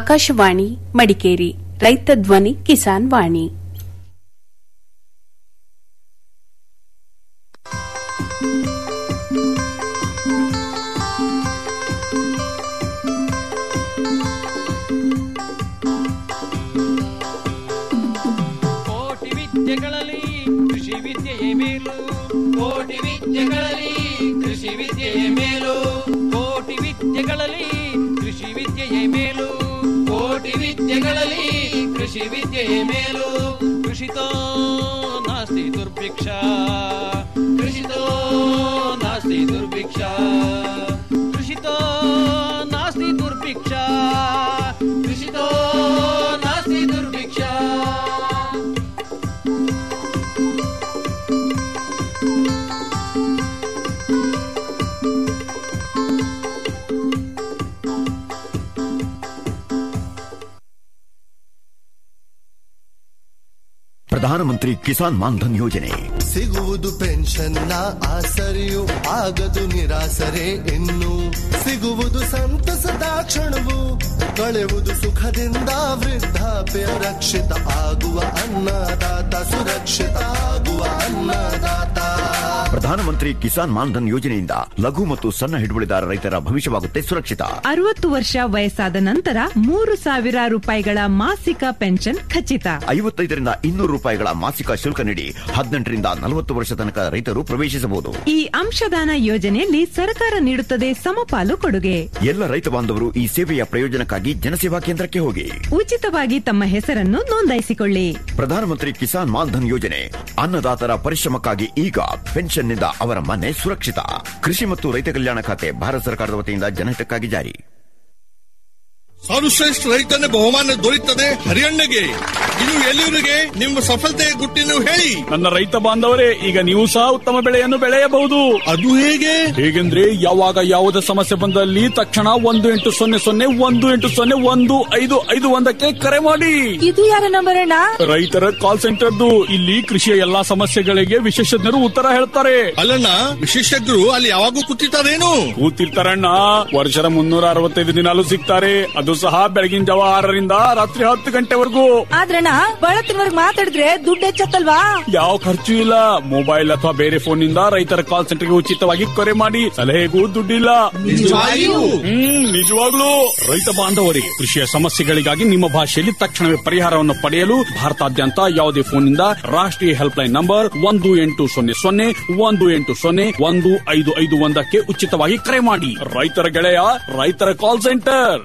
ಆಕಾಶವಾಣಿ ಮಡಿಕೇರಿ ರೈತ ಧ್ವನಿ ಕಿಸಾನ್ ವಾಣಿ ಕೋಟಿ ವಿದ್ಯೆಗಳಲ್ಲಿ ಕೃಷಿ ವಿದ್ಯೆಯೇ ಮೇಲು ಕೋಟಿ ವಿದ್ಯೆಗಳಲ್ಲಿ ಕೃಷಿ ವಿದ್ಯೆಯ ಮೇಲು ಕೋಟಿ ವಿದ್ಯೆಗಳಲ್ಲಿ ಕೃಷಿ ವಿದ್ಯೆಯೇ ಮೇಲು ಕೋಟಿ ವಿದ್ಯೆಗಳಲ್ಲಿ ಕೃಷಿ ವಿದ್ಯೆಯ ಮೇಲು ಕೃಷಿತೋ ನಾಸ್ತಿ ದುರ್ಭಿಕ್ಷ ಕೃಷಿತೋ ನಾಸ್ತಿ ದುರ್ಭಿಕ್ಷ ಕೃಷಿತೋ ನಾಸ್ತಿ ದುರ್ಭಿಕ್ಷ ಕೃಷಿತೋ ನಾಸ್ತಿ ದುರ್ಭಿಕ್ಷ ಪ್ರಧಾನಮಂತ್ರಿ ಕಿಸಾನ್ ಮಾನ್ಧನ್ ಯೋಜನೆ ಸಿಗುವುದು ಪೆನ್ಷನ್ನ ಆಸರೆಯು ಆಗದು ನಿರಾಸರೆ ಇನ್ನು ಸಿಗುವುದು ಸಂತಸದ ಕ್ಷಣವು ಕಳೆಯುವುದು ಸುಖದಿಂದ ವೃದ್ಧಾಪ್ಯ ರಕ್ಷಿತ ಆಗುವ ಅನ್ನದಾತ ಸುರಕ್ಷಿತ ಆಗುವ ಅನ್ನದಾತ ಪ್ರಧಾನಮಂತ್ರಿ ಕಿಸಾನ್ ಮಾನ್ಧನ್ ಯೋಜನೆಯಿಂದ ಲಘು ಮತ್ತು ಸಣ್ಣ ಹಿಡುವಳಿದಾರ ರೈತರ ಭವಿಷ್ಯವಾಗುತ್ತೆ ಸುರಕ್ಷಿತ ಅರವತ್ತು ವರ್ಷ ವಯಸ್ಸಾದ ನಂತರ ಮೂರು ಸಾವಿರ ರೂಪಾಯಿಗಳ ಮಾಸಿಕ ಪೆನ್ಷನ್ ಖಚಿತ ಐವತ್ತೈದರಿಂದ ಇನ್ನೂರು ರೂಪಾಯಿಗಳ ಮಾಸಿಕ ಶುಲ್ಕ ನೀಡಿ ಹದಿನೆಂಟರಿಂದ ನಲವತ್ತು ವರ್ಷ ತನಕ ರೈತರು ಪ್ರವೇಶಿಸಬಹುದು ಈ ಅಂಶದಾನ ಯೋಜನೆಯಲ್ಲಿ ಸರ್ಕಾರ ನೀಡುತ್ತದೆ ಸಮಪಾಲು ಕೊಡುಗೆ ಎಲ್ಲ ರೈತ ಬಾಂಧವರು ಈ ಸೇವೆಯ ಪ್ರಯೋಜನಕ್ಕಾಗಿ ಜನಸೇವಾ ಕೇಂದ್ರಕ್ಕೆ ಹೋಗಿ ಉಚಿತವಾಗಿ ತಮ್ಮ ಹೆಸರನ್ನು ನೋಂದಾಯಿಸಿಕೊಳ್ಳಿ ಪ್ರಧಾನಮಂತ್ರಿ ಕಿಸಾನ್ ಮಾನ್ಧನ್ ಯೋಜನೆ ಅನ್ನದಾತರ ಪರಿಶ್ರಮಕ್ಕಾಗಿ ಈಗ ಪೆನ್ಷನ್ನಿಂದ ಅವರ ಮನೆ ಸುರಕ್ಷಿತ ಕೃಷಿ ಮತ್ತು ರೈತ ಕಲ್ಯಾಣ ಖಾತೆ ಭಾರತ ಸರ್ಕಾರದ ವತಿಯಿಂದ ಜನಹಿತಕ್ಕಾಗಿ ಜಾರಿ ಸರ್ವಶ್ರೇಷ್ಠ ರೈತನ ಬಹುಮಾನ ದೊರೆಯುತ್ತದೆ ಹರಿಯಣ್ಣಗೆ ಇದು ಎಲ್ಲಿವರಿಗೆ ನಿಮ್ಮ ಸಫಲತೆಯ ಗುಟ್ಟಿನ ಹೇಳಿ ನನ್ನ ರೈತ ಬಾಂಧವರೇ ಈಗ ನೀವು ಸಹ ಉತ್ತಮ ಬೆಳೆಯನ್ನು ಬೆಳೆಯಬಹುದು ಅದು ಹೇಗೆ ಹೇಗೆಂದ್ರೆ ಯಾವಾಗ ಯಾವುದೇ ಸಮಸ್ಯೆ ಬಂದಲ್ಲಿ ತಕ್ಷಣ ಒಂದು ಎಂಟು ಸೊನ್ನೆ ಸೊನ್ನೆ ಒಂದು ಎಂಟು ಸೊನ್ನೆ ಒಂದು ಐದು ಐದು ಒಂದಕ್ಕೆ ಕರೆ ಮಾಡಿ ಇದು ಯಾರ ನಂಬರ್ ಅಣ್ಣ ರೈತರ ಕಾಲ್ ಸೆಂಟರ್ದು ಇಲ್ಲಿ ಕೃಷಿಯ ಎಲ್ಲಾ ಸಮಸ್ಯೆಗಳಿಗೆ ವಿಶೇಷಜ್ಞರು ಉತ್ತರ ಹೇಳ್ತಾರೆ ಅಲ್ಲಣ್ಣ ವಿಶೇಷಜ್ಞರು ಅಲ್ಲಿ ಯಾವಾಗೂ ಕೂತಿರ್ತಾರೇನು ಕೂತಿರ್ತಾರಣ್ಣ ವರ್ಷದ ಮುನ್ನೂರ ಅರವತ್ತೈದು ದಿನಾಲು ಸಿಗ್ತಾರೆ ಅದು ಸಹ ಬೆಳಗಿನ ಜಾವ ಆರರಿಂದ ರಾತ್ರಿ ಹತ್ತು ಗಂಟೆವರೆಗೂ ಆದ್ರಣ್ಣ ಬಳತ್ತಿನವರೆಗೆ ಮಾತಾಡಿದ್ರೆ ದುಡ್ಡು ಹೆಚ್ಚತ್ತಲ್ವಾ ಯಾವ ಖರ್ಚು ಇಲ್ಲ ಮೊಬೈಲ್ ಅಥವಾ ಬೇರೆ ಫೋನ್ ನಿಂದ ರೈತರ ಕಾಲ್ ಸೆಂಟರ್ಗೆ ಉಚಿತವಾಗಿ ಕರೆ ಮಾಡಿ ಸಲಹೆಗೂ ದುಡ್ಡಿಲ್ಲ ನಿಜವಾಗಿಯೂ? ಹ್ಮ್ ನಿಜವಾಗ್ಲೂ ರೈತ ಬಾಂಧವರೇ ಕೃಷಿಯ ಸಮಸ್ಯೆಗಳಿಗಾಗಿ ನಿಮ್ಮ ಭಾಷೆಯಲ್ಲಿ ತಕ್ಷಣವೇ ಪರಿಹಾರವನ್ನು ಪಡೆಯಲು ಭಾರತಾದ್ಯಂತ ಯಾವುದೇ ಫೋನ್ನಿಂದ ರಾಷ್ಟ್ರೀಯ ಹೆಲ್ಪ್ ಲೈನ್ ನಂಬರ್ ಒಂದು ಎಂಟು ಸೊನ್ನೆ ಸೊನ್ನೆ ಒಂದು ಎಂಟು ಸೊನ್ನೆ ಒಂದು ಐದು ಐದು ಒಂದಕ್ಕೆ ಉಚಿತವಾಗಿ ಕರೆ ಮಾಡಿ ರೈತರ ಗೆಳೆಯ ರೈತರ ಕಾಲ್ ಸೆಂಟರ್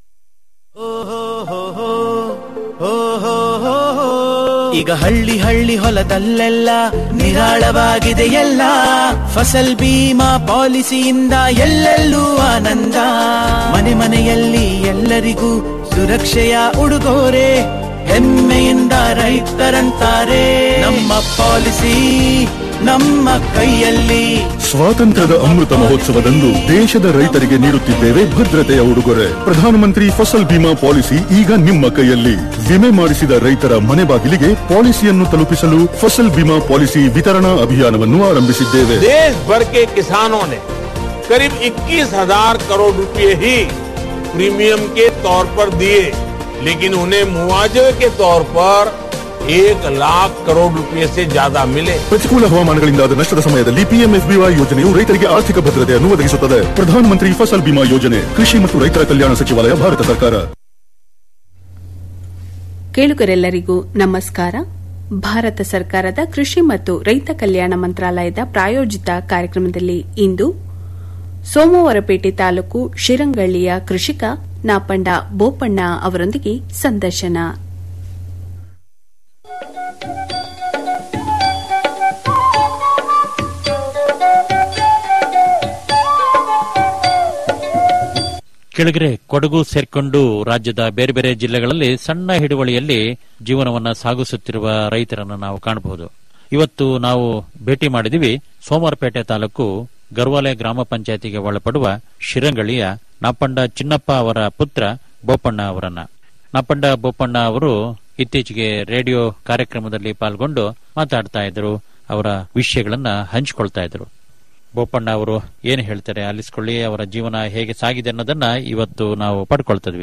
ಈಗ ಹಳ್ಳಿ ಹಳ್ಳಿ ಹೊಲದಲ್ಲೆಲ್ಲ ನಿರಾಳವಾಗಿದೆ ಎಲ್ಲ ಫಸಲ್ ಬೀಮಾ ಪಾಲಿಸಿಯಿಂದ ಎಲ್ಲೆಲ್ಲೂ ಆನಂದ ಮನೆ ಮನೆಯಲ್ಲಿ ಎಲ್ಲರಿಗೂ ಸುರಕ್ಷೆಯ ಉಡುಗೊರೆ ಹೆಮ್ಮೆಯಿಂದ ರೈತರಂತಾರೆ ನಮ್ಮ ಪಾಲಿಸಿ ನಮ್ಮ ಕೈಯಲ್ಲಿ ಸ್ವಾತಂತ್ರ್ಯದ ಅಮೃತ ಮಹೋತ್ಸವದಂದು ದೇಶದ ರೈತರಿಗೆ ನೀಡುತ್ತಿದ್ದೇವೆ ಭದ್ರತೆಯ ಉಡುಗೊರೆ ಪ್ರಧಾನಮಂತ್ರಿ ಫಸಲ್ ಬಿಮಾ ಪಾಲಿಸಿ ಈಗ ನಿಮ್ಮ ಕೈಯಲ್ಲಿ ವಿಮೆ ಮಾಡಿಸಿದ ರೈತರ ಮನೆ ಬಾಗಿಲಿಗೆ ಪಾಲಿಸಿಯನ್ನು ತಲುಪಿಸಲು ಫಸಲ್ ಬಿಮಾ ಪಾಲಿಸಿ ವಿತರಣಾ ಅಭಿಯಾನವನ್ನು ಆರಂಭಿಸಿದ್ದೇವೆ देश भर के किसानों ने करीब 21,000 करोड़ रुपए ही प्रीमियम के तौर पर दिए लेकिन उन्हें मुआवजे के तौर पर एक लाख करोड़ रुपए से ज्यादा मिले ಪ್ರತಿಕೂಲ ಹವಾಮಾನಗಳಿಂದಾದ ನಷ್ಟದ ಸಮಯದಲ್ಲಿ ಪಿಎಂಎಫ್ಬಿವೈ ಯೋಜನೆಯು ರೈತರಿಗೆ ಆರ್ಥಿಕ ಭದ್ರತೆಯನ್ನು ಒದಗಿಸುತ್ತದೆ ಪ್ರಧಾನಮಂತ್ರಿ ಫಸಲ್ ಬಿಮಾ ಯೋಜನೆ ಕೃಷಿ ಮತ್ತು ರೈತರ ಕಲ್ಯಾಣ ಸಚಿವಾಲಯ ಭಾರತ ಸರ್ಕಾರ ಕೇಳುಗರೆಲ್ಲರಿಗೂ ನಮಸ್ಕಾರ ಭಾರತ ಸರ್ಕಾರದ ಕೃಷಿ ಮತ್ತು ರೈತ ಕಲ್ಯಾಣ ಮಂತ್ರಾಲಯದ ಪ್ರಾಯೋಜಿತ ಕಾರ್ಯಕ್ರಮದಲ್ಲಿ ಇಂದು ಸೋಮವಾರಪೇಟೆ ತಾಲೂಕು ಶಿರಂಗಳ್ಳಿಯ ಕೃಷಿಕ ನಾಪಂಡ ಬೋಪಣ್ಣ ಅವರೊಂದಿಗೆ ಸಂದರ್ಶನ ಕೆಳಗರೆ ಕೊಡಗು ಸೇರ್ಕೊಂಡು ರಾಜ್ಯದ ಬೇರೆ ಬೇರೆ ಜಿಲ್ಲೆಗಳಲ್ಲಿ ಸಣ್ಣ ಹಿಡುವಳಿಯಲ್ಲಿ ಜೀವನವನ್ನ ಸಾಗಿಸುತ್ತಿರುವ ರೈತರನ್ನು ನಾವು ಕಾಣಬಹುದು ಇವತ್ತು ನಾವು ಭೇಟಿ ಮಾಡಿದಿವಿ ಸೋಮವಾರಪೇಟೆ ತಾಲೂಕು ಗರ್ವಾಲೆ ಗ್ರಾಮ ಪಂಚಾಯತಿಗೆ ಒಳಪಡುವ ಶಿರಂಗಳಿಯ ನಾಪಂಡ ಚಿನ್ನಪ್ಪ ಅವರ ಪುತ್ರ ಬೋಪಣ್ಣ ಅವರನ್ನ ನಾಪಂಡ ಬೋಪಣ್ಣ ಅವರು ಇತ್ತೀಚೆಗೆ ರೇಡಿಯೋ ಕಾರ್ಯಕ್ರಮದಲ್ಲಿ ಪಾಲ್ಗೊಂಡು ಮಾತಾಡ್ತಾ ಇದ್ರು ಅವರ ವಿಷಯಗಳನ್ನ ಹಂಚಿಕೊಳ್ತಾ ಇದ್ರು ಬೋಪಣ್ಣ ಅವರು ಏನು ಹೇಳ್ತಾರೆ ಆಲಿಸ್ಕೊಳ್ಳಿ ಅವರ ಜೀವನ ಹೇಗೆ ಸಾಗಿದೆ ಅನ್ನೋದನ್ನ ಇವತ್ತು ನಾವು ಪಡ್ಕೊಳ್ತಿದ್ವಿ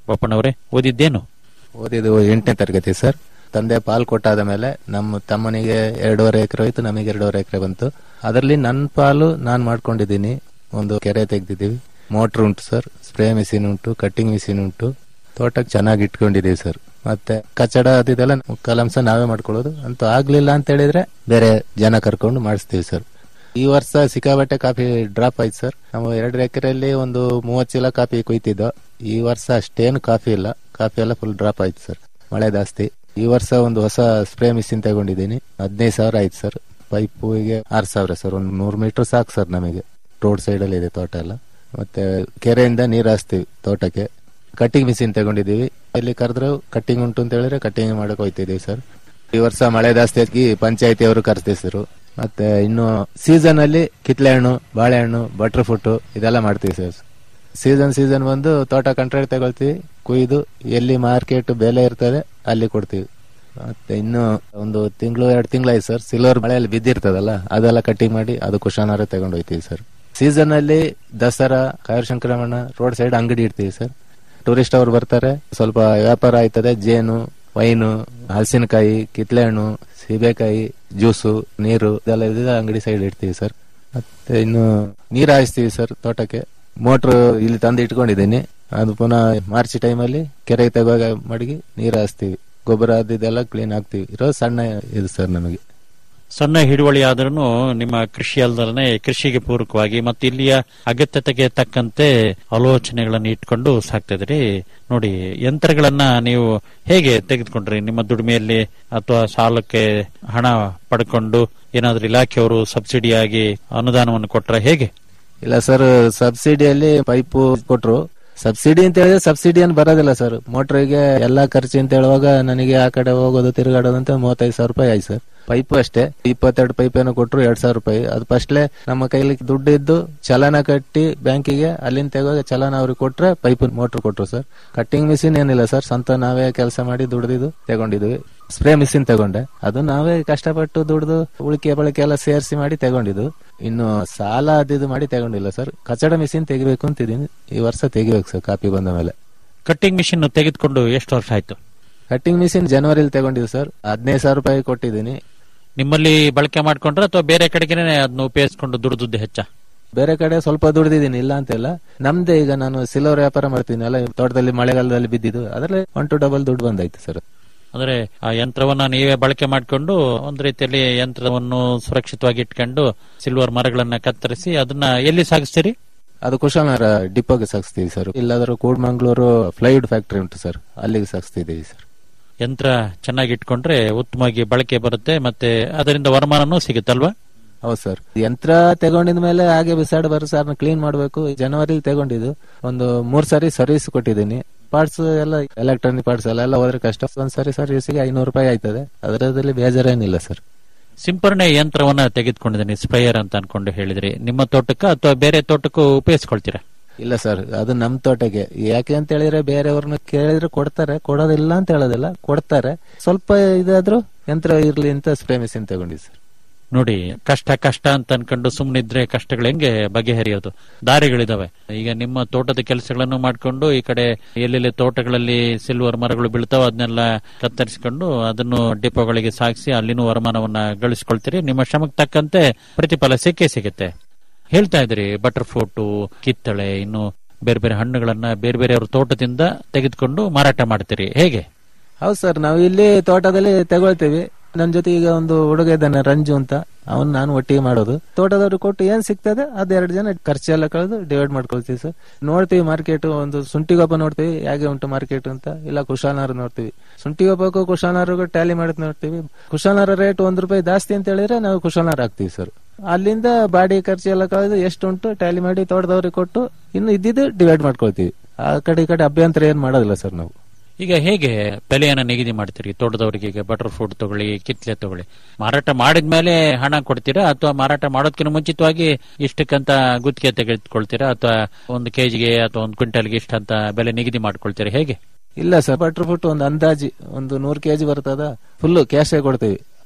ಬಪ್ಪಣ್ಣವರೇ ಓದಿದ್ದೇನು ಓದಿದ್ದು ಎಂಟನೇ ತರಗತಿ ಸರ್ ತಂದೆ ಪಾಲ್ ಕೊಟ್ಟಾದ ಮೇಲೆ ನಮ್ಮ ತಮ್ಮನಿಗೆ ಎರಡೂವರೆ ಎಕರೆ ಹೋಯ್ತು ನಮಗೆ ಎರಡೂವರೆ ಎಕರೆ ಬಂತು ಅದರಲ್ಲಿ ನನ್ನ ಪಾಲು ನಾನು ಮಾಡ್ಕೊಂಡಿದ್ದೀನಿ ಒಂದು ಕೆರೆ ತೆಗ್ದಿದ್ದೀವಿ ಮೋಟ್ರ್ ಉಂಟು ಸರ್ ಸ್ಪ್ರೇ ಮಿಷಿನ್ ಉಂಟು ಕಟ್ಟಿಂಗ್ ಮಿಷಿನ್ ಉಂಟು ತೋಟಕ್ಕೆ ಚೆನ್ನಾಗಿ ಇಟ್ಕೊಂಡಿದ್ದೀವಿ ಸರ್ ಮತ್ತೆ ಕಚಡ ಅದಿದೆಲ್ಲ ಕಲಂಸ ನಾವೇ ಮಾಡ್ಕೊಳ್ಳೋದು ಅಂತೂ ಆಗ್ಲಿಲ್ಲ ಅಂತ ಹೇಳಿದ್ರೆ ಬೇರೆ ಜನ ಕರ್ಕೊಂಡು ಮಾಡಿಸ್ತೀವಿ ಸರ್ ಈ ವರ್ಷ ಸಿಕ್ಕಾಬಟ್ಟೆ ಕಾಫಿ ಡ್ರಾಪ್ ಆಯ್ತು ಸರ್ ನಾವು ಎರಡು ಎಕರೆಯಲ್ಲಿ ಒಂದು ಮೂವತ್ತು ಚೀಲ ಕಾಫಿ ಕೊಯ್ತಿದ್ದೋ ಈ ವರ್ಷ ಅಷ್ಟೇನು ಕಾಫಿ ಇಲ್ಲ ಕಾಫಿ ಎಲ್ಲ ಫುಲ್ ಡ್ರಾಪ್ ಆಯ್ತು ಸರ್ ಮಳೆ ಜಾಸ್ತಿ ಈ ವರ್ಷ ಒಂದು ಹೊಸ ಸ್ಪ್ರೇ ಮಿಷಿನ್ ತಗೊಂಡಿದ್ದೀನಿ ಹದಿನೈದು ಸಾವಿರ ಆಯ್ತು ಸರ್ ಪೈಪಿಗೆ ಆರು ಸಾವಿರ ಸರ್ ಒಂದು ನೂರು ಮೀಟರ್ ಸಾಕು ಸರ್ ನಮಗೆ ರೋಡ್ ಸೈಡ್ ಅಲ್ಲಿ ಇದೆ ತೋಟ ಎಲ್ಲ ಮತ್ತೆ ಕೆರೆಯಿಂದ ನೀರು ಹಾಸ್ತೀವಿ ತೋಟಕ್ಕೆ ಕಟ್ಟಿಂಗ್ ಮಿಷಿನ್ ತಗೊಂಡಿದ್ದೀವಿ ಇಲ್ಲಿ ಕರೆದ್ರೆ ಕಟ್ಟಿಂಗ್ ಉಂಟು ಅಂತ ಹೇಳಿದ್ರೆ ಕಟ್ಟಿಂಗ್ ಮಾಡಕ್ ಹೋಯ್ತಿದ್ದೀವಿ ಸರ್ ಈ ವರ್ಷ ಮಳೆ ಜಾಸ್ತಿ ಆಗಿ ಪಂಚಾಯತಿ ಅವರು ಕರೆಸ್ತಿದ್ರು ಮತ್ತೆ ಇನ್ನು ಸೀಸನ್ ಅಲ್ಲಿ ಕಿತ್ಲೆ ಹಣ್ಣು ಬಾಳೆಹಣ್ಣು ಬಟರ್ ಫ್ರೂಟ್ ಇದೆಲ್ಲ ಮಾಡ್ತೀವಿ ಸರ್ ಸೀಸನ್ ಸೀಸನ್ ಬಂದು ತೋಟ ಕಾಂಟ್ರಾಕ್ಟ್ ತಗೊಳ್ತೀವಿ ಕುಯ್ದು ಎಲ್ಲಿ ಮಾರ್ಕೆಟ್ ಬೆಲೆ ಇರ್ತದೆ ಅಲ್ಲಿ ಕೊಡ್ತೀವಿ ಮತ್ತೆ ಇನ್ನು ಒಂದು ತಿಂಗಳು ಎರಡು ತಿಂಗಳಾಯ್ತು ಸರ್ ಸಿಲ್ವರ್ ಮಳೆಯಲ್ಲಿ ಬಿದ್ದಿರ್ತದಲ್ಲ ಅದೆಲ್ಲ ಕಟ್ಟಿಂಗ್ ಮಾಡಿ ಅದು ಕುಶಾನಾರ ತಗೊಂಡು ಹೋಯ್ತೀವಿ ಸರ್ ಸೀಸನ್ ಅಲ್ಲಿ ದಸರಾ ಕಾಯರ್ ಸಂಕ್ರಮಣ ರೋಡ್ ಸೈಡ್ ಅಂಗಡಿ ಇಡ್ತೀವಿ ಸರ್ ಟೂರಿಸ್ಟ್ ಅವರು ಬರ್ತಾರೆ ಸ್ವಲ್ಪ ವ್ಯಾಪಾರ ಆಯ್ತದೆ ಜೇನು ವೈನು ಹಲಸಿನಕಾಯಿ ಕಿತ್ಲೆಹಣ್ಣು ಸೀಬೆಕಾಯಿ ಜ್ಯೂಸು ನೀರು ಇದೆಲ್ಲ ಇದೆ ಅಂಗಡಿ ಸೈಡ್ ಇಡ್ತೀವಿ ಸರ್ ಮತ್ತೆ ಇನ್ನು ನೀರು ಹಾಯಿಸ್ತೀವಿ ಸರ್ ತೋಟಕ್ಕೆ ಮೋಟ್ರ್ ಇಲ್ಲಿ ತಂದು ಇಟ್ಕೊಂಡಿದ್ದೀನಿ ಅದು ಪುನಃ ಮಾರ್ಚ್ ಟೈಮಲ್ಲಿ ಕೆರೆಗೆ ತೆಗುವಾಗ ಮಡಗಿ ನೀರು ಹಾಯಿಸ್ತೀವಿ ಗೊಬ್ಬರ ಅದು ಇದೆಲ್ಲ ಕ್ಲೀನ್ ಆಗ್ತೀವಿ ಇರೋ ಸಣ್ಣ ಇದು ಸರ್ ನಮಗೆ ಸಣ್ಣ ಹಿಡುವಳಿ ಆದ್ರೂ ನಿಮ್ಮ ಕೃಷಿ ಅಲ್ಲದಲ್ಲೇ ಕೃಷಿಗೆ ಪೂರಕವಾಗಿ ಮತ್ತು ಇಲ್ಲಿಯ ಅಗತ್ಯತೆಗೆ ತಕ್ಕಂತೆ ಆಲೋಚನೆಗಳನ್ನು ಇಟ್ಕೊಂಡು ಸಾಕ್ತಾ ಇದ್ರಿ ನೋಡಿ ಯಂತ್ರಗಳನ್ನ ನೀವು ಹೇಗೆ ತೆಗೆದುಕೊಂಡ್ರಿ ನಿಮ್ಮ ದುಡಿಮೆಯಲ್ಲಿ ಅಥವಾ ಸಾಲಕ್ಕೆ ಹಣ ಪಡ್ಕೊಂಡು ಏನಾದ್ರೂ ಇಲಾಖೆಯವರು ಸಬ್ಸಿಡಿಯಾಗಿ ಅನುದಾನವನ್ನು ಕೊಟ್ರ ಹೇಗೆ ಇಲ್ಲ ಸರ್ ಸಬ್ಸಿಡಿಯಲ್ಲಿ ಪೈಪು ಕೊಟ್ರು ಸಬ್ಸಿಡಿ ಅಂತ ಹೇಳಿದ್ರೆ ಸಬ್ಸಿಡಿ ಏನು ಬರೋದಿಲ್ಲ ಸರ್ ಮೋಟ್ರಿಗೆ ಎಲ್ಲಾ ಖರ್ಚು ಅಂತ ಹೇಳುವಾಗ ನನಗೆ ಆ ಕಡೆ ಹೋಗೋದು ತಿರುಗಾಡೋದು ಅಂತ ಮೂವತ್ತೈದು ಸಾವಿರ ರೂಪಾಯಿ ಆಯ್ತು ಸರ್ ಪೈಪ್ ಅಷ್ಟೇ ಇಪ್ಪತ್ತೆರಡು ಪೈಪ್ ಏನೋ ಕೊಟ್ರು ಎರಡ್ ಸಾವಿರ ರೂಪಾಯಿ ಅದು ಫಸ್ಟ್ಲೆ ನಮ್ಮ ಕೈಲಿ ದುಡ್ಡು ಇದ್ದು ಚಲನ ಕಟ್ಟಿ ಬ್ಯಾಂಕಿಗೆ ಅಲ್ಲಿಂದ ತೆಗುವಾಗ ಚಲನ ಅವ್ರಿಗೆ ಕೊಟ್ರೆ ಪೈಪ್ ಮೋಟರ್ ಕೊಟ್ರು ಸರ್ ಕಟ್ಟಿಂಗ್ ಮಿಷಿನ್ ಏನಿಲ್ಲ ಸರ್ ಸ್ವಂತ ನಾವೇ ಕೆಲಸ ಮಾಡಿ ದುಡ್ದಿದ್ದು ತಗೊಂಡಿದ್ವಿ ಸ್ಪ್ರೇ ಮಿಷಿನ್ ತಗೊಂಡೆ ಅದು ನಾವೇ ಕಷ್ಟಪಟ್ಟು ದುಡ್ದು ಉಳಿಕೆ ಬಳಕೆ ಎಲ್ಲ ಸೇರಿಸಿ ಮಾಡಿ ತಗೊಂಡಿದ್ದು ಇನ್ನು ಸಾಲ ಅದಿದು ಮಾಡಿ ತಗೊಂಡಿಲ್ಲ ಸರ್ ಕಚಡ ಮಿಷಿನ್ ತೆಗಿಬೇಕು ಅಂತಿದ್ದೀನಿ ಈ ವರ್ಷ ತೆಗಿಬೇಕು ಸರ್ ಕಾಪಿ ಬಂದ ಮೇಲೆ ಕಟ್ಟಿಂಗ್ ಮಿಷಿನ್ ತೆಗೆದುಕೊಂಡು ಎಷ್ಟು ವರ್ಷ ಆಯ್ತು ಕಟ್ಟಿಂಗ್ ಮಿಷಿನ್ ಜನವರಿಲಿ ತಗೊಂಡಿದ್ದು ಸರ್ ಹದಿನೈದು ಸಾವಿರ ರೂಪಾಯಿ ಕೊಟ್ಟಿದ್ದೀನಿ ನಿಮ್ಮಲ್ಲಿ ಬಳಕೆ ಮಾಡ್ಕೊಂಡ್ರೆ ಅಥವಾ ಬೇರೆ ಕಡೆಗೆ ಅದನ್ನ ಉಪಯೋಗಿಸ್ಕೊಂಡು ದುಡ್ದು ಹೆಚ್ಚ ಬೇರೆ ಕಡೆ ಸ್ವಲ್ಪ ದುಡ್ದಿದ್ದೀನಿ ಇಲ್ಲ ಅಂತೆಲ್ಲ ನಮ್ದೇ ಈಗ ನಾನು ಸಿಲ್ವರ್ ವ್ಯಾಪಾರ ಮಾಡ್ತೀನಿ ಅಲ್ಲ ತೋಟದಲ್ಲಿ ಮಳೆಗಾಲದಲ್ಲಿ ಬಿದ್ದಿದ್ದು ಅದರಲ್ಲಿ ಒನ್ ಟು ಡಬಲ್ ದುಡ್ಡು ಬಂದಾಯ್ತು ಸರ್ ಅಂದ್ರೆ ಆ ಯಂತ್ರವನ್ನ ನೀವೇ ಬಳಕೆ ಮಾಡಿಕೊಂಡು ಒಂದ್ ರೀತಿಯಲ್ಲಿ ಯಂತ್ರವನ್ನು ಸುರಕ್ಷಿತವಾಗಿ ಇಟ್ಕೊಂಡು ಸಿಲ್ವರ್ ಮರಗಳನ್ನ ಕತ್ತರಿಸಿ ಅದನ್ನ ಎಲ್ಲಿ ಸಾಗಿಸ್ತೀರಿ ಅದು ಕುಶಾಲನಗರ ಡಿಪೋಗೆ ಸಾಗಿಸ್ತೀವಿ ಸರ್ ಇಲ್ಲಾದ್ರೂ ಕೂಡ್ಮಂಗ್ಳೂರು ಫ್ಲೈವುಡ್ ಫ್ಯಾಕ್ಟರಿ ಉಂಟು ಸರ್ ಅಲ್ಲಿಗೆ ಸಾಗಿಸ್ತಿದ್ದೀವಿ ಸರ್ ಯಂತ್ರ ಚೆನ್ನಾಗಿ ಇಟ್ಕೊಂಡ್ರೆ ಉತ್ತಮವಾಗಿ ಬಳಕೆ ಬರುತ್ತೆ ಮತ್ತೆ ಅದರಿಂದ ವರಮಾನನೂ ಸಿಗುತ್ತಲ್ವಾ ಹೌದು ಸರ್ ಯಂತ್ರ ತಗೊಂಡಿದ ಮೇಲೆ ಹಾಗೆ ಬಿಸಾಡ್ ಬರೋ ಸರ್ ಕ್ಲೀನ್ ಮಾಡಬೇಕು ಜನವರಿ ತಗೊಂಡಿದ್ದು ಒಂದು ಮೂರ್ ಸಾರಿ ಸರ್ವಿಸ್ ಕೊಟ್ಟಿದ್ದೀನಿ ಪಾರ್ಟ್ಸ್ ಎಲ್ಲ ಎಲೆಕ್ಟ್ರಾನಿಕ್ ಪಾರ್ಟ್ಸ್ ಎಲ್ಲ ಎಲ್ಲ ಹೋದ್ರೆ ಕಷ್ಟ ಒಂದ್ ಸಾರಿ ಸರ್ವಿಸ್ಗೆ ಐನೂರು ರೂಪಾಯಿ ಆಯ್ತದೆ ಅದರಲ್ಲಿ ಬೇಜಾರೇನಿಲ್ಲ ಸರ್ ಸಿಂಪರಣೆ ಯಂತ್ರವನ್ನ ತೆಗೆದುಕೊಂಡಿದ್ದೀನಿ ಸ್ಪ್ರೇಯರ್ ಅಂತ ಅನ್ಕೊಂಡು ಹೇಳಿದ್ರಿ ನಿಮ್ಮ ತೋಟಕ್ಕ ಅಥವಾ ಬೇರೆ ತೋಟಕ್ಕೂ ಉಪಯೋಗಿಸ್ಕೊಳ್ತೀರಾ ಇಲ್ಲ ಸರ್ ಅದು ನಮ್ ತೋಟಕ್ಕೆ ಯಾಕೆ ಅಂತ ಹೇಳಿದ್ರೆ ಬೇರೆಯವ್ರನ್ನ ಕೇಳಿದ್ರೆ ಕೊಡ್ತಾರೆ ಕೊಡೋದಿಲ್ಲ ಅಂತ ಹೇಳೋದಿಲ್ಲ ಕೊಡ್ತಾರೆ ಸ್ವಲ್ಪ ಇದಾದ್ರೂ ಯಂತ್ರ ಇರ್ಲಿ ಅಂತ ಸ್ಪ್ರೇ ಮಿಷಿನ್ ತಗೊಂಡಿದ್ದೆ ಸರ್ ನೋಡಿ ಕಷ್ಟ ಕಷ್ಟ ಅಂತ ಅನ್ಕೊಂಡು ಸುಮ್ಮನಿದ್ರೆ ಕಷ್ಟಗಳು ಹೆಂಗೆ ಬಗೆಹರಿಯೋದು ದಾರಿಗಳಿದಾವೆ ಈಗ ನಿಮ್ಮ ತೋಟದ ಕೆಲಸಗಳನ್ನು ಮಾಡ್ಕೊಂಡು ಈ ಕಡೆ ಎಲ್ಲೆಲ್ಲಿ ತೋಟಗಳಲ್ಲಿ ಸಿಲ್ವರ್ ಮರಗಳು ಬೀಳ್ತಾವ ಅದನ್ನೆಲ್ಲ ಕತ್ತರಿಸಿಕೊಂಡು ಅದನ್ನು ಡಿಪೋಗಳಿಗೆ ಸಾಗಿಸಿ ಅಲ್ಲಿನೂ ವರಮಾನವನ್ನ ಗಳಿಸ್ಕೊಳ್ತೀರಿ ನಿಮ್ಮ ಶ್ರಮಕ್ಕೆ ತಕ್ಕಂತೆ ಪ್ರತಿಫಲ ಸಿಕ್ಕೇ ಸಿಗುತ್ತೆ ಹೇಳ್ತಾ ಇದ್ರಿ ಬಟರ್ ಫ್ರೂಟು ಕಿತ್ತಳೆ ಇನ್ನು ಬೇರೆ ಬೇರೆ ಹಣ್ಣುಗಳನ್ನ ಬೇರೆ ಬೇರೆ ಅವ್ರ ತೋಟದಿಂದ ತೆಗೆದುಕೊಂಡು ಮಾರಾಟ ಮಾಡ್ತೀರಿ ಹೇಗೆ ಹೌದು ಸರ್ ನಾವು ಇಲ್ಲಿ ತೋಟದಲ್ಲಿ ತಗೊಳ್ತೀವಿ ನನ್ನ ಜೊತೆ ಈಗ ಒಂದು ಹುಡುಗ ಇದ್ದಾನೆ ರಂಜು ಅಂತ ಅವನ್ ನಾನು ಒಟ್ಟಿಗೆ ಮಾಡೋದು ತೋಟದವ್ರು ಕೊಟ್ಟು ಏನ್ ಸಿಗ್ತದೆ ಅದ್ ಎರಡು ಜನ ಖರ್ಚೆಲ್ಲ ಕಳೆದು ಡಿವೈಡ್ ಮಾಡ್ಕೊಳ್ತೀವಿ ಸರ್ ನೋಡ್ತೀವಿ ಮಾರ್ಕೆಟ್ ಒಂದು ಶುಂಠಿಗೊಬ್ಬ ನೋಡ್ತೀವಿ ಹೇಗೆ ಉಂಟು ಮಾರ್ಕೆಟ್ ಅಂತ ಇಲ್ಲ ಕುಶಾನಾರು ನೋಡ್ತೀವಿ ಶುಂಠಿಗೊಬ್ಬಕ್ಕೂ ಕುಶಾನಾರಿಗೂ ಟ್ಯಾಲಿ ಮಾಡಿದ್ ನೋಡ್ತೀವಿ ಕುಶಾನಾರ ರೇಟ್ ಒಂದ್ ರೂಪಾಯಿ ಜಾಸ್ತಿ ಅಂತ ಹೇಳಿದ್ರೆ ನಾವು ಕುಶಾನಾರ ಹಾಕ್ತೀವಿ ಸರ್ ಅಲ್ಲಿಂದ ಬಾಡಿ ಖರ್ಚು ಎಲ್ಲ ಕಳೆದು ಎಷ್ಟುಂಟು ಟ್ಯಾಲಿ ಮಾಡಿ ತೋಟದವ್ರಿಗೆ ಕೊಟ್ಟು ಇನ್ನು ಇದ್ದಿದ್ದು ಡಿವೈಡ್ ಮಾಡ್ಕೊಳ್ತೀವಿ ಆ ಕಡೆ ಈ ಕಡೆ ಅಭ್ಯಂತರ ಏನ್ ಮಾಡೋದಿಲ್ಲ ಸರ್ ನಾವು ಈಗ ಹೇಗೆ ಬೆಲೆಯನ್ನ ನಿಗದಿ ಮಾಡ್ತೀರಿ ತೋಟದವರಿಗೆ ಈಗ ಬಟರ್ ಫ್ರೂಟ್ ತಗೊಳ್ಳಿ ಕಿತ್ಲೆ ತಗೊಳ್ಳಿ ಮಾರಾಟ ಮಾಡಿದ್ಮೇಲೆ ಹಣ ಕೊಡ್ತೀರಾ ಅಥವಾ ಮಾರಾಟ ಮಾಡೋದಕ್ಕಿಂತ ಮುಂಚಿತವಾಗಿ ಇಷ್ಟಕ್ಕಂತ ಗುತ್ತಿಗೆ ತೆಗೆದುಕೊಳ್ತೀರಾ ಅಥವಾ ಒಂದು ಕೆಜಿಗೆ ಅಥವಾ ಒಂದು ಕ್ವಿಂಟಲ್ಗೆ ಇಷ್ಟಂತ ಬೆಲೆ ನಿಗದಿ ಮಾಡ್ಕೊಳ್ತೀರಾ ಹೇಗೆ ಇಲ್ಲ ಸರ್ ಬಟರ್ ಫ್ರೂಟ್ ಒಂದು ಅಂದಾಜಿ ಒಂದು ನೂರ್ ಕೆಜಿ ಬರ್ತದ ಫುಲ್ ಕ್ಯಾಶೇ ಕೊಡ್ತೀವಿ